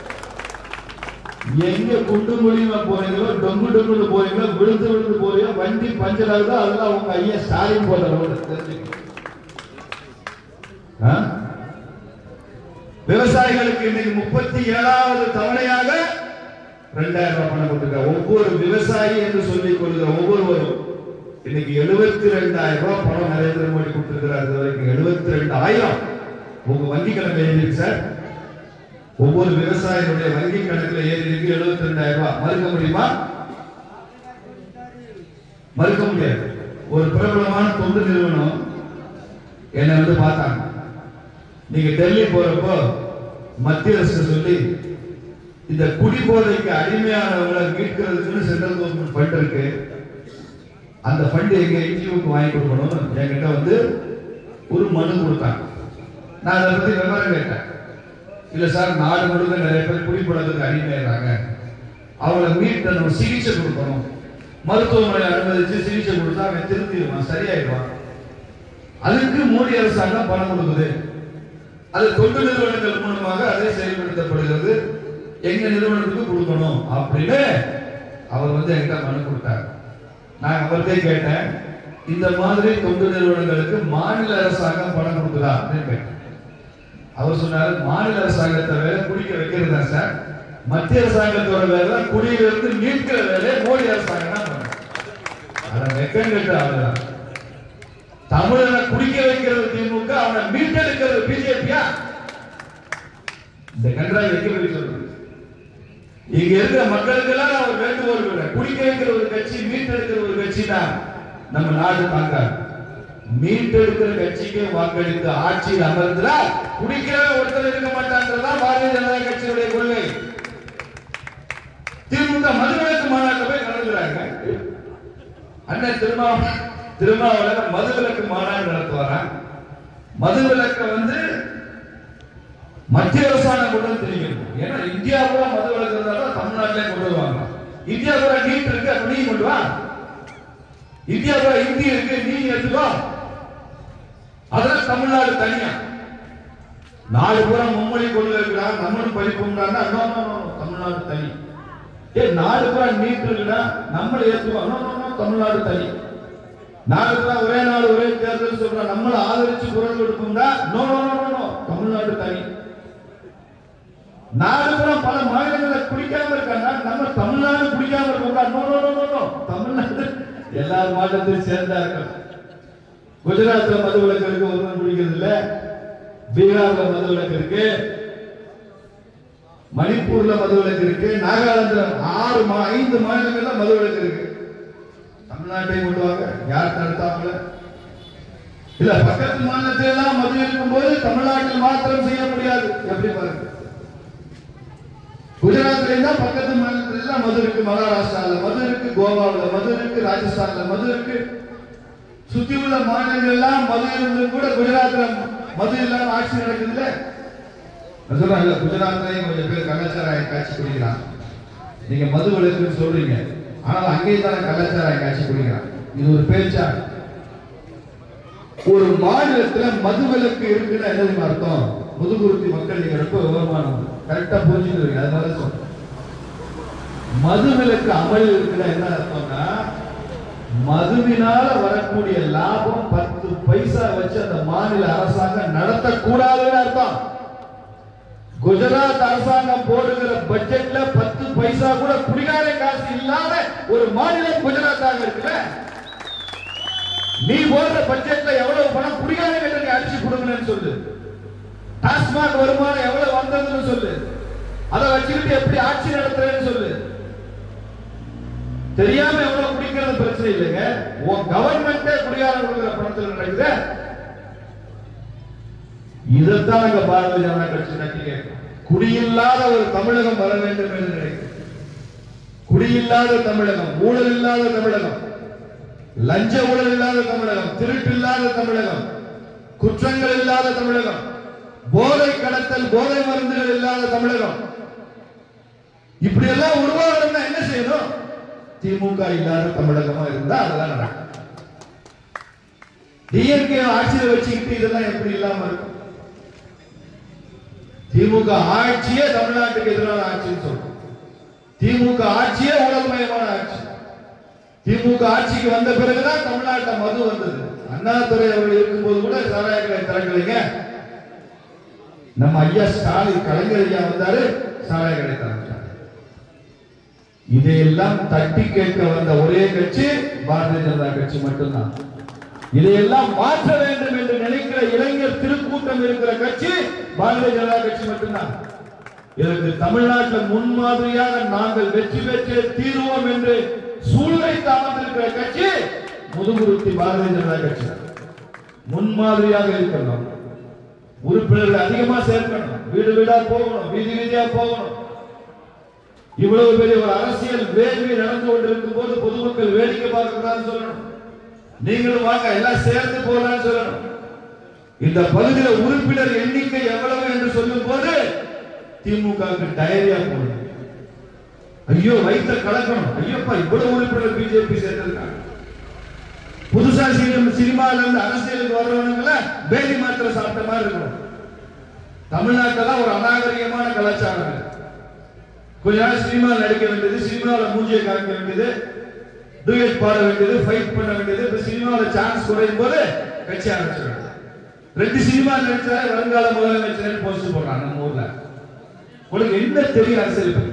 எங்க குண்டு மூலியமா போறீங்களோ டொங்கு டொங்குன்னு போறீங்களோ விழுந்து விழுந்து போறீங்களோ வண்டி பஞ்சர் ஆகுதோ அதெல்லாம் உங்க ஐயா ஸ்டாலின் போட்ட ரோடு தெரிஞ்சுக்கங்க. ஆ? விவசாயிகளுக்கு இன்னைக்கு முப்பத்தி ஏழாவது தவணையாக ரெண்டாயிரம் ரூபாய் பணம் கொடுத்துருக்க ஒவ்வொரு விவசாயி என்று சொல்லிக் கொள்கிற ஒவ்வொருவரும் இன்னைக்கு எழுபத்தி ரெண்டாயிரம் ரூபாய் பணம் நரேந்திர மோடி கொடுத்திருக்கிறார் இது வரைக்கும் எழுபத்தி ரெண்டாயிரம் உங்க வங்கி கணக்கு ஏறி இருக்கு சார் ஒவ்வொரு விவசாயிகளுடைய வங்கி கணக்குல ஏறி இருக்கு எழுபத்தி ரெண்டாயிரம் ரூபாய் மறுக்க முடியுமா மறுக்க முடியாது ஒரு பிரபலமான தொண்டு நிறுவனம் என்னை வந்து பார்த்தாங்க நீங்க டெல்லி போறப்போ மத்திய அரசு சொல்லி இந்த குடிபோதைக்கு அடிமையானவங்களை மீட்கிறதுக்குன்னு சென்ட்ரல் கவர்மெண்ட் ஃபண்ட் இருக்கு அந்த ஃபண்ட் எங்க என்ஜிஓக்கு வாங்கி கொடுக்கணும் என்கிட்ட வந்து ஒரு மனு கொடுத்தாங்க நான் அதை பத்தி விவரம் கேட்டேன் இல்ல சார் நாடு முழுக்க நிறைய பேர் குடிப்பழக்கத்துக்கு அடிமையாகிறாங்க அவங்களை மீட் நம்ம சிகிச்சை கொடுக்கணும் மருத்துவமனை அனுமதிச்சு சிகிச்சை கொடுத்தா அவன் திருந்திடுவான் சரியாயிடுவான் அதுக்கு மோடி அரசாங்கம் பணம் கொடுக்குது அது தொண்டு நிறுவனங்கள் மூலமாக அதை செயல்படுத்தப்படுகிறது எங்க நிறுவனத்துக்கு கொடுக்கணும் அப்படின்னு அவர் வந்து என்கிட்ட மனு கொடுத்தார் நான் அவர்கிட்ட கேட்டேன் இந்த மாதிரி தொண்டு நிறுவனங்களுக்கு மாநில அரசாங்கம் பணம் கொடுக்குதா அப்படின்னு கேட்டேன் அவர் சொன்னாரு மாநில அரசாங்கத்தை வேலை குடிக்க வைக்கிறது தான் சார் மத்திய அரசாங்கத்தோட வேலை குடியிலிருந்து மீட்கிற வேலையை மோடி அரசாங்கம் தான் பண்ணும் அதை வெக்கம் கட்டு ஆளுதான் தமிழனை குடிக்க வைக்கிறது திமுக அவனை மீட்டெடுக்கிறது பிஜேபியா இந்த கன்றாய் வைக்க சொல்லி சொல்றது இங்க இருக்கிற மக்களுக்கு எல்லாம் நான் ஒரு வேண்டுகோள் விடுறேன் குடிக்க வைக்கிற ஒரு கட்சி மீட்டெடுக்கிற ஒரு கட்சி தான் நம்ம நாடு தாங்காது மீட்டெடுக்கிற கட்சிக்கு வாக்களித்து ஆட்சியில் அமர்ந்தா குடிக்கிறவன் ஒருத்தர் இருக்க மாட்டான்றதுதான் பாரதிய ஜனதா கட்சியுடைய கொள்கை திமுக மதுவிலக்கு மாநாட்டை போய் கலந்துக்கிறாங்க அண்ணன் திருமா திருமாவளவன் மதுவிலக்கு மாநாடு நடத்துவாராம் மதுவிலக்க வந்து மத்திய அரசாங்கம் கொண்டு வந்து தெரியும் ஏன்னா இந்தியா பூரா மதுவிலக்கு இருந்தாலும் தமிழ்நாட்டிலே கொண்டு வருவாங்க இந்தியா பூரா நீட் இருக்கு அப்ப நீ கொண்டு வா இந்தியா பூரா இந்தி இருக்கு நீ எடுத்துக்கோ அதெல்லாம் தமிழ்நாடு தனியா நாலு பூரா மும்மொழி கொண்டு இருக்கிறாங்க நம்மளும் படிப்போம்னா நோ நோ நோ தமிழ்நாடு தனி ஏ நாலு பூரா நீட் இருக்குன்னா நம்மள ஏத்துக்கோ நோ நோ நோ தமிழ்நாடு தனி நாலு பூரா ஒரே நாடு ஒரே தேர்தல் சொல்றோம் நம்மள ஆதரிச்சு குரல் கொடுப்போம்னா no no no no no Tamil Nadu தனி நாடு பூரா பல மாநிலங்கள்ல குடிக்காம இருக்காங்க நம்ம தமிழ்நாடு குடிக்காம இருக்கோம் no no no no Tamil Nadu எல்லா மாநிலத்தையும் சேர்ந்தா இருக்கணும் குஜராத்ல மது விலக்கு இருக்கு ஒருவன் குடிக்கிறது இல்ல பீகார்ல மது விலக்கு இருக்கு மணிப்பூர்ல மது விலக்கு இருக்கு நாகாலாந்துல ஆறு மா ஐந்து மாநிலங்கள்ல மது விலக்கு இருக்கு தமிழ்நாட்டையும் கொண்டு வாங்க யார் தடுத்தாங்கள இல்ல பக்கத்து மாநிலத்தில் எல்லாம் மது இருக்கும்போது தமிழ்நாட்டில் மாத்திரம் செய்ய முடியாது எப்படி பாருங்க குஜராத்ல இருந்தா பக்கத்து மாநிலத்துல எல்லாம் மது இருக்கு மகாராஷ்டிரால மது இருக்கு கோவாவுல மது இருக்கு ராஜஸ்தான்ல மது இருக்கு சுத்தி உள்ள மாநிலங்கள் எல்லாம் மது இருந்தும் கூட குஜராத்ல மது இல்லாம ஆட்சி நடக்குதுல்ல நான் சொல்றேன் இல்ல குஜராத்லயும் கொஞ்சம் பேர் கலாச்சாரம் காட்சி குடிக்கிறான் நீங்க மது விலக்குன்னு சொல்றீங்க ஆனால் அங்கேயும் தானே கலாச்சாரம் காட்சி குடிக்கிறான் இது ஒரு பேச்சா ஒரு மாநிலத்துல மது விலக்கு இருக்குன்னு என்ன தெரியுமா அர்த்தம் முதுகுருத்தி மக்கள் நீங்க ரொம்ப விவரமானவங்க கரெக்டா புரிஞ்சுக்கிறீங்க அதனால சொல்றேன் மது விலக்கு அமல் இருக்குன்னா என்ன அர்த்தம்னா மதுவினால வரக்கூடிய லாபம் பத்து பைசா வச்சு அந்த மாநில அரசாங்கம் நடத்தக்கூடாதுன்னு அர்த்தம் குஜராத் அரசாங்கம் போடுகிற பட்ஜெட்ல பத்து பைசா கூட குடிகார காசு இல்லாத ஒரு மாநிலம் குஜராத்தாக இருக்குல்ல நீ போடுற பட்ஜெட்ல எவ்வளவு பணம் குடிகார நீ அடிச்சு கொடுங்கன்னு சொல்லு டாஸ்மாக் வருமானம் எவ்வளவு வந்ததுன்னு சொல்லு அதை வச்சுக்கிட்டு எப்படி ஆட்சி நடத்துறேன்னு சொல்லு தெரியாம எவ்வளவு குடிக்கிறது பிரச்சனை இல்லைங்க உன் கவர்மெண்டே குடிகாரம் கொடுக்கிற பணத்துல நடக்குது இதைத்தான் நாங்க பாரதிய ஜனதா கட்சி நட்டி கேட்கிறோம் குடியில்லாத ஒரு தமிழகம் வர வேண்டும் என்று நினைக்கிறோம் குடியில்லாத தமிழகம் ஊழல் இல்லாத தமிழகம் லஞ்ச ஊழல் இல்லாத தமிழகம் திருட்டு இல்லாத தமிழகம் குற்றங்கள் இல்லாத தமிழகம் போதை கடத்தல் போதை மருந்துகள் இல்லாத தமிழகம் இப்படி எல்லாம் உருவாகணும்னா என்ன செய்யணும் திமுக இல்லாத தமிழகமா இருந்தா அதெல்லாம் நடக்கும் டிஎம்கே ஆட்சியில வச்சுக்கிட்டு இதெல்லாம் எப்படி இல்லாம இருக்கும் திமுக ஆட்சியே தமிழ்நாட்டுக்கு எதிரான ஆட்சின்னு சொல்றோம் திமுக ஆட்சியே ஊழல்மயமான ஆட்சி திமுக ஆட்சிக்கு வந்த பிறகுதான் தமிழ்நாட்டில் மது வந்தது அண்ணாதுரை அவர்கள் இருக்கும்போது கூட சாராய கடை திறக்கலைங்க நம்ம ஐயா ஸ்டாலின் கலைஞர் ஐயா வந்தாரு சாராய கடை திறந்தார் இதையெல்லாம் தட்டி கேட்க வந்த ஒரே கட்சி பாரதிய ஜனதா கட்சி மட்டும்தான் இதையெல்லாம் மாற்ற வேண்டும் என்று நினைக்கிற இளைஞர் திருக்கூட்டம் இருக்கிற கட்சி பாரதிய ஜனதா கட்சி மட்டும்தான் இதற்கு தமிழ்நாட்டில் முன்மாதிரியாக நாங்கள் வெற்றி பெற்றே தீர்வோம் என்று சூழ்நிலை தாமத்திருக்கிற கட்சி முதுகுருத்தி பாரதிய ஜனதா கட்சி தான். முன்மாதிரியாக இருக்கணும் உறுப்பினர்கள் அதிகமா சேர்க்கணும் வீடு வீடா போகணும் வீதி வீதியா போகணும் இவ்வளவு பெரிய ஒரு அரசியல் வேள்வி நடந்து கொண்டிருக்கும் போது பொதுமக்கள் வேடிக்கை பார்க்கக்கூடாதுன்னு சொல்லணும் நீங்களும் வாங்க எல்லாம் சேர்ந்து போகலாம்னு சொல்லணும் இந்த பகுதியில உறுப்பினர் எண்ணிக்கை எவ்வளவு என்று சொல்லும் போது திமுகவுக்கு டயரியா போடும் ஐயோ வயிற்ற கலக்கணும் ஐயோப்பா இவ்வளவு உறுப்பினர் பிஜேபி சேர்ந்திருக்காங்க புதுசா சினிமா சினிமால இருந்து அரசியலுக்கு வர்றவனுங்கள பேதி மாத்திரை சாப்பிட்ட மாதிரி இருக்கணும் தமிழ்நாட்டில் தான் ஒரு அநாகரிகமான கலாச்சாரம் இருக்கு. கொஞ்ச நாள் சினிமா நடிக்க வேண்டியது சினிமாவில் மூஞ்சியை காமிக்க வேண்டியது டூயட் பாட வேண்டியது ஃபைட் பண்ண வேண்டியது இப்ப சினிமாவில் சான்ஸ் குறையும் போது கட்சி ஆரம்பிச்சிருக்காங்க ரெண்டு சினிமா நடிச்சாலே வருங்கால முதலமைச்சர் போஸ்ட் போடுறாங்க நம்ம ஊர்ல உனக்கு என்ன தெரியும் அரசியல் பத்தி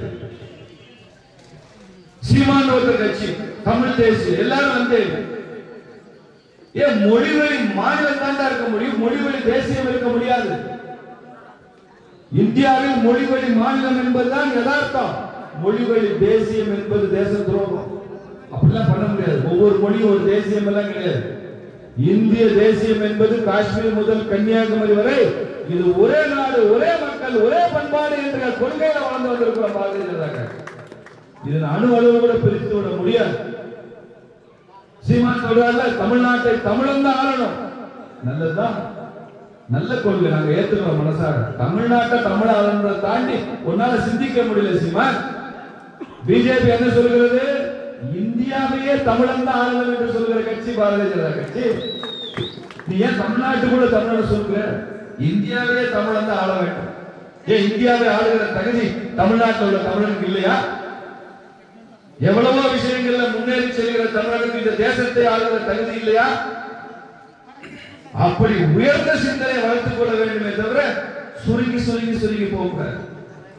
சீமான் ஒருத்தர் கட்சி தமிழ் தேசிய எல்லாரும் வந்து ஏன் மொழிவழி மாநிலம் தாண்டா இருக்க முடியும் மொழிவழி தேசியம் இருக்க முடியாது இந்தியாவில் மொழிவழி மாநிலம் என்பதுதான் யதார்த்தம் மொழிவழி தேசியம் என்பது தேச துரோகம் அப்படிலாம் பண்ண முடியாது ஒவ்வொரு மொழியும் ஒரு தேசியம் எல்லாம் கிடையாது இந்திய தேசியம் என்பது காஷ்மீர் முதல் கன்னியாகுமரி வரை இது ஒரே நாடு ஒரே மக்கள் ஒரே பண்பாடு என்ற கொள்கையில வாழ்ந்து வந்திருக்கிறோம் பாரதிய ஜனதா கட்சி இதன் அணு அளவு கூட பிரித்து விட முடியாது சீமான் சொல்றாருல தமிழ்நாட்டை தமிழன் தான் ஆளணும் நல்லதுதான் நல்ல கொள்கை நாங்க ஏத்துக்கிறோம் மனசார தமிழ்நாட்டை தமிழ் ஆளுநரை தாண்டி உன்னால சிந்திக்க முடியல சீமான் பிஜேபி என்ன சொல்கிறது இந்தியாவையே தமிழன் தான் ஆளுநர் என்று சொல்கிற கட்சி பாரதிய ஜனதா கட்சி நீ ஏன் தமிழ்நாட்டுக்குள்ள தமிழன் சொல்ற இந்தியாவையே தமிழன் தான் ஆள வேண்டும் ஏன் இந்தியாவை ஆளுகிற தகுதி தமிழ்நாட்டில் உள்ள தமிழனுக்கு இல்லையா எவ்வளவோ விஷயங்கள்ல முன்னேறி செல்கிற தமிழனுக்கு இந்த தேசத்தை ஆளுகிற தகுதி இல்லையா அப்படி உயர்ந்த சிந்தனை வளர்த்துக் கொள்ள வேண்டுமே தவிர சுருங்கி சுருங்கி சுருங்கி போகக்கூடாது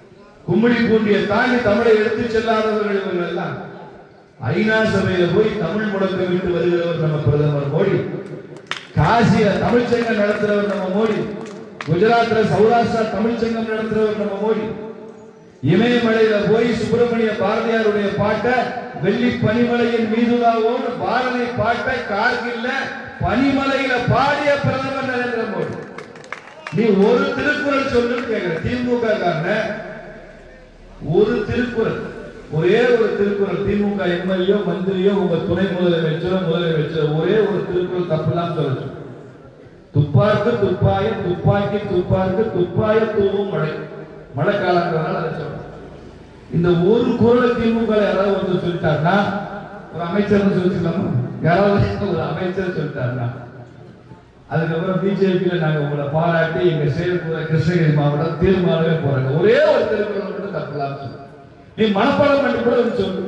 கும்மிடி பூண்டிய தாண்டி தமிழை எடுத்துச் செல்லாதவர்கள் இவர்கள் எல்லாம் ஐநா சபையில போய் தமிழ் முழக்கம் விட்டு வருகிறவர் நம்ம பிரதமர் மோடி காசியில தமிழ் சங்கம் நடத்துறவர் நம்ம மோடி குஜராத்ல சௌராஷ்டிரா தமிழ் சங்கம் நடத்துறவர் நம்ம மோடி இமயமலையில போய் சுப்பிரமணிய பாரதியாருடைய பாட்டை வெள்ளி பனிமலையின் மீதுலாவோடு பாரதி பாட்டை கார்கில்ல பனிமலையில பாடிய பிரதமர் நரேந்திர மோடி நீ ஒரு திருக்குறள் சொல்லுன்னு கேக்குற திமுக காரன ஒரு திருக்குறள் ஒரே ஒரு திருக்குறள் திமுக எம்எல்ஏ மந்திரியோ உங்க துணை முதலமைச்சரோ முதலமைச்சரோ ஒரே ஒரு திருக்குறள் தப்புலாம் சொல்லு துப்பார்க்கு துப்பாய துப்பாக்கி துப்பார்க்கு துப்பாய தூவும் மழை மழை காலங்கிறதுனால அதை சொல்றேன் இந்த ஒரு குரலை திமுக யாராவது வந்து சொல்லிட்டாருன்னா ஒரு அமைச்சர்னு சொல்லிக்கலாமா யாராவது ஒரு அமைச்சர் சொல்லிட்டாருன்னா அதுக்கப்புறம் பிஜேபியில நாங்க உங்களை பாராட்டி எங்க செயல்புற கிருஷ்ணகிரி மாவட்டம் தீர்மானமே போறாங்க ஒரே ஒரு திருக்குறள் மட்டும் தப்பலாம் சொல்லு நீ மனப்பாடம் பண்ணி கூட வந்து சொல்லு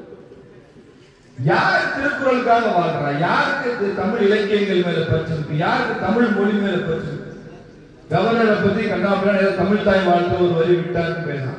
யார் திருக்குறளுக்காக வாழ்றா யாருக்கு இது தமிழ் இலக்கியங்கள் மேல பற்று இருக்கு யாருக்கு தமிழ் மொழி மேல பற்று இருக்கு கவர்னரை பத்தி கண்ணாபிள்ளை ஏதோ தமிழ் தாய் வாழ்த்து ஒரு வரி விட்டாருன்னு பேசலாம்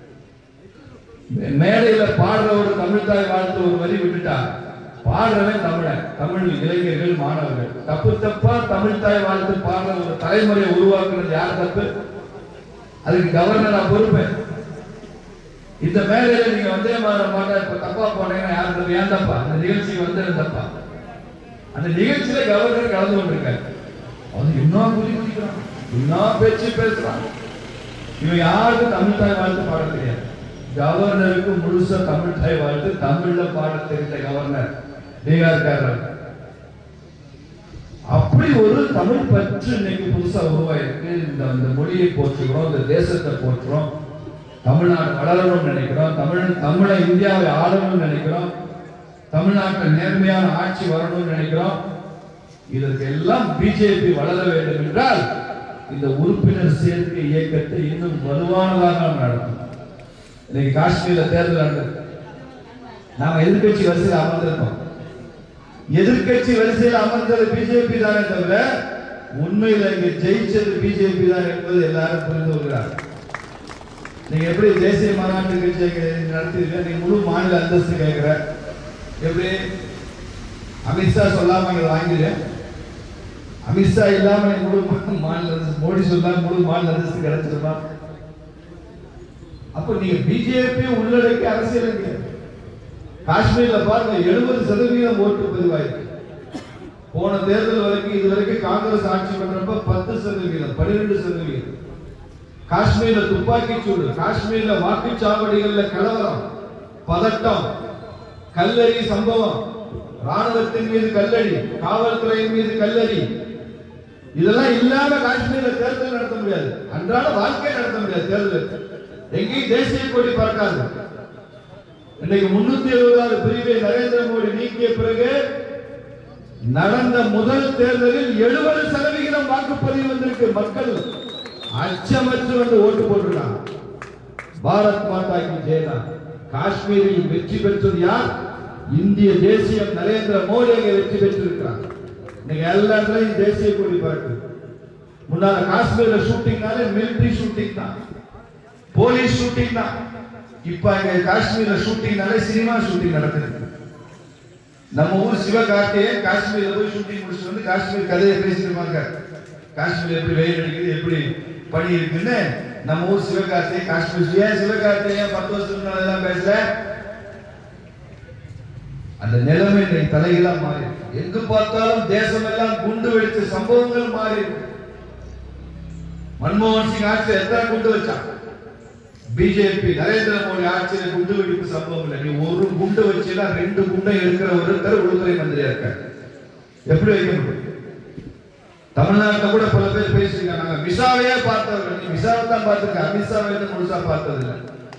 மேடையில பாடுறவர் தமிழ் தாய் வாழ்த்து ஒரு வரி விட்டுட்டா பாடுறவன் தமிழன் தமிழ் இளைஞர்கள் மாணவர்கள் தப்பு தப்பா தமிழ் தாய் வாழ்த்து பாடுற ஒரு தலைமுறையை உருவாக்குறது யார் தப்பு அதுக்கு கவர்னரா பொறுப்பேன் இந்த மேடையில நீங்க வந்தே மாற மாட்டா இப்ப தப்பா போனீங்கன்னா யார் தப்பு ஏன் தப்பா அந்த நிகழ்ச்சிக்கு வந்து தப்பா அந்த நிகழ்ச்சியில கவர்னர் கலந்து கொண்டிருக்காரு அவன் இன்னும் குதி குதிக்கிறான் இன்னும் பேச்சு பேசுறான் இவன் யாருக்கும் தமிழ் தாய் வாழ்த்து பாட தெரியாது கவர்னருக்கு முழுசா தமிழ் தாய் வாழ்த்து தமிழ்ல பாட தெரிந்த கவர்னர் பீகார்காரர் அப்படி ஒரு தமிழ் பற்று இன்னைக்கு புதுசா உருவாயிருக்கு இந்த இந்த மொழியை போற்றுகிறோம் இந்த தேசத்தை போற்றுறோம் தமிழ்நாடு வளரணும்னு நினைக்கிறோம் தமிழ் தமிழை இந்தியாவை ஆளணும்னு நினைக்கிறோம் தமிழ்நாட்டில் நேர்மையான ஆட்சி வரணும்னு நினைக்கிறோம் இதற்கு எல்லாம் பிஜேபி வளர வேண்டும் என்றால் இந்த உறுப்பினர் சேர்க்கை இயக்கத்தை இன்னும் வலுவானதாக நாம் நடத்தணும் இன்னைக்கு காஷ்மீர்ல தேர்தல் நடந்தது நாம எதிர்க்கட்சி வரிசையில் அமர்ந்திருக்கோம் எதிர்க்கட்சி வரிசையில் அமர்ந்தது பிஜேபி தானே தவிர உண்மையில் இங்க ஜெயிச்சது பிஜேபி தான் என்பது எல்லாரும் புரிந்து கொள்கிறார் நீங்க எப்படி தேசிய மாநாட்டு நிகழ்ச்சி நடத்திருக்க நீங்க முழு மாநில அந்தஸ்து கேட்கிற எப்படி அமித்ஷா சொல்லாம இங்க வாங்கிடு அமித்ஷா இல்லாம நீ முழு மா- மாநில அந்தஸ்து மோடி சொல்லாம முழு மாநில அந்தஸ்து கிடைச்சிருமா அப்ப நீங்க பிஜேபி உள்ளடக்கி அரசியல் இங்க. காஷ்மீர்ல பாருங்க எழுபது சதவீதம் ஓட்டு பதிவாயிருக்கு போன தேர்தல் வரைக்கும் இது வரைக்கும் காங்கிரஸ் ஆட்சி பண்றப்ப பத்து சதவீதம் பன்னிரெண்டு சதவீதம் காஷ்மீர்ல துப்பாக்கி சூடு காஷ்மீர்ல வாக்குச்சாவடிகள்ல கலவரம் பதட்டம் கல்லறி சம்பவம் ராணுவத்தின் மீது கல்லடி காவல்துறையின் மீது கல்லடி இதெல்லாம் இல்லாம காஷ்மீர்ல தேர்தல் நடத்த முடியாது அன்றாட வாழ்க்கை நடத்த முடியாது தேர்தல் எங்கேயும் தேசிய கொடி பறக்காது இன்னைக்கு முன்னூத்தி எழுபதாவது பிரிவை நரேந்திர மோடி நீக்கிய பிறகு நடந்த முதல் தேர்தலில் எழுபது சதவிகிதம் வாக்குப்பதிவு வந்திருக்கு மக்கள் அச்சமற்று வந்து ஓட்டு போட்டுருக்காங்க பாரத் மாதா கி ஜெயதான் காஷ்மீரில் வெற்றி பெற்றது யார் இந்திய தேசியம் நரேந்திர மோடி அங்கே வெற்றி பெற்றிருக்கிறார் இன்னைக்கு எல்லா இடத்துலயும் தேசிய கொடி பறக்கு முன்னால காஷ்மீர்ல ஷூட்டிங்னாலே மிலிட்டரி ஷூட்டிங் தான் போலீஸ் ஷூட்டிங் தான் இப்ப அங்க காஷ்மீர்ல ஷூட்டிங்னாலே சினிமா ஷூட்டிங் நடக்குது நம்ம ஊர் சிவகார்த்திகேயன் காஷ்மீர்ல போய் ஷூட்டிங் முடிச்சுட்டு வந்து காஷ்மீர் கதையை பேசிருப்பாங்க காஷ்மீர் எப்படி வெயில் அடிக்குது எப்படி பனி இருக்குன்னு நம்ம ஊர் சிவகார்த்திகேயன் காஷ்மீர் ஏன் சிவகார்த்திகேயன் பத்து வருஷத்துக்கு முன்னாடி எல்லாம் பேசல அந்த நிலைமை இன்னைக்கு தலைகளா மாறி இருக்கு. எங்க பார்த்தாலும் தேசம் எல்லாம் குண்டு வெடிச்ச சம்பவங்கள் மாறி இருக்கு. மன்மோகன் சிங் ஆட்சியில் எத்தனை குண்டு வச்சான் பிஜேபி நரேந்திர மோடி ஆட்சியில குண்டு வெடிப்பு சம்பவம் இல்லை நீ ஒரு குண்டு வச்சுனா ரெண்டு குண்டை எடுக்கிற ஒருத்தர் உள்துறை மந்திரியா இருக்கார் எப்படி வைக்க முடியும் தமிழ்நாட்டுல கூட பல பேர் பேசிருக்காங்க நாங்க மிசாவையே பார்த்தவர்கள் நீ மிசாவை தான் பார்த்திருக்க அமித்ஷாவை வந்து முழுசா பார்த்தது இல்லை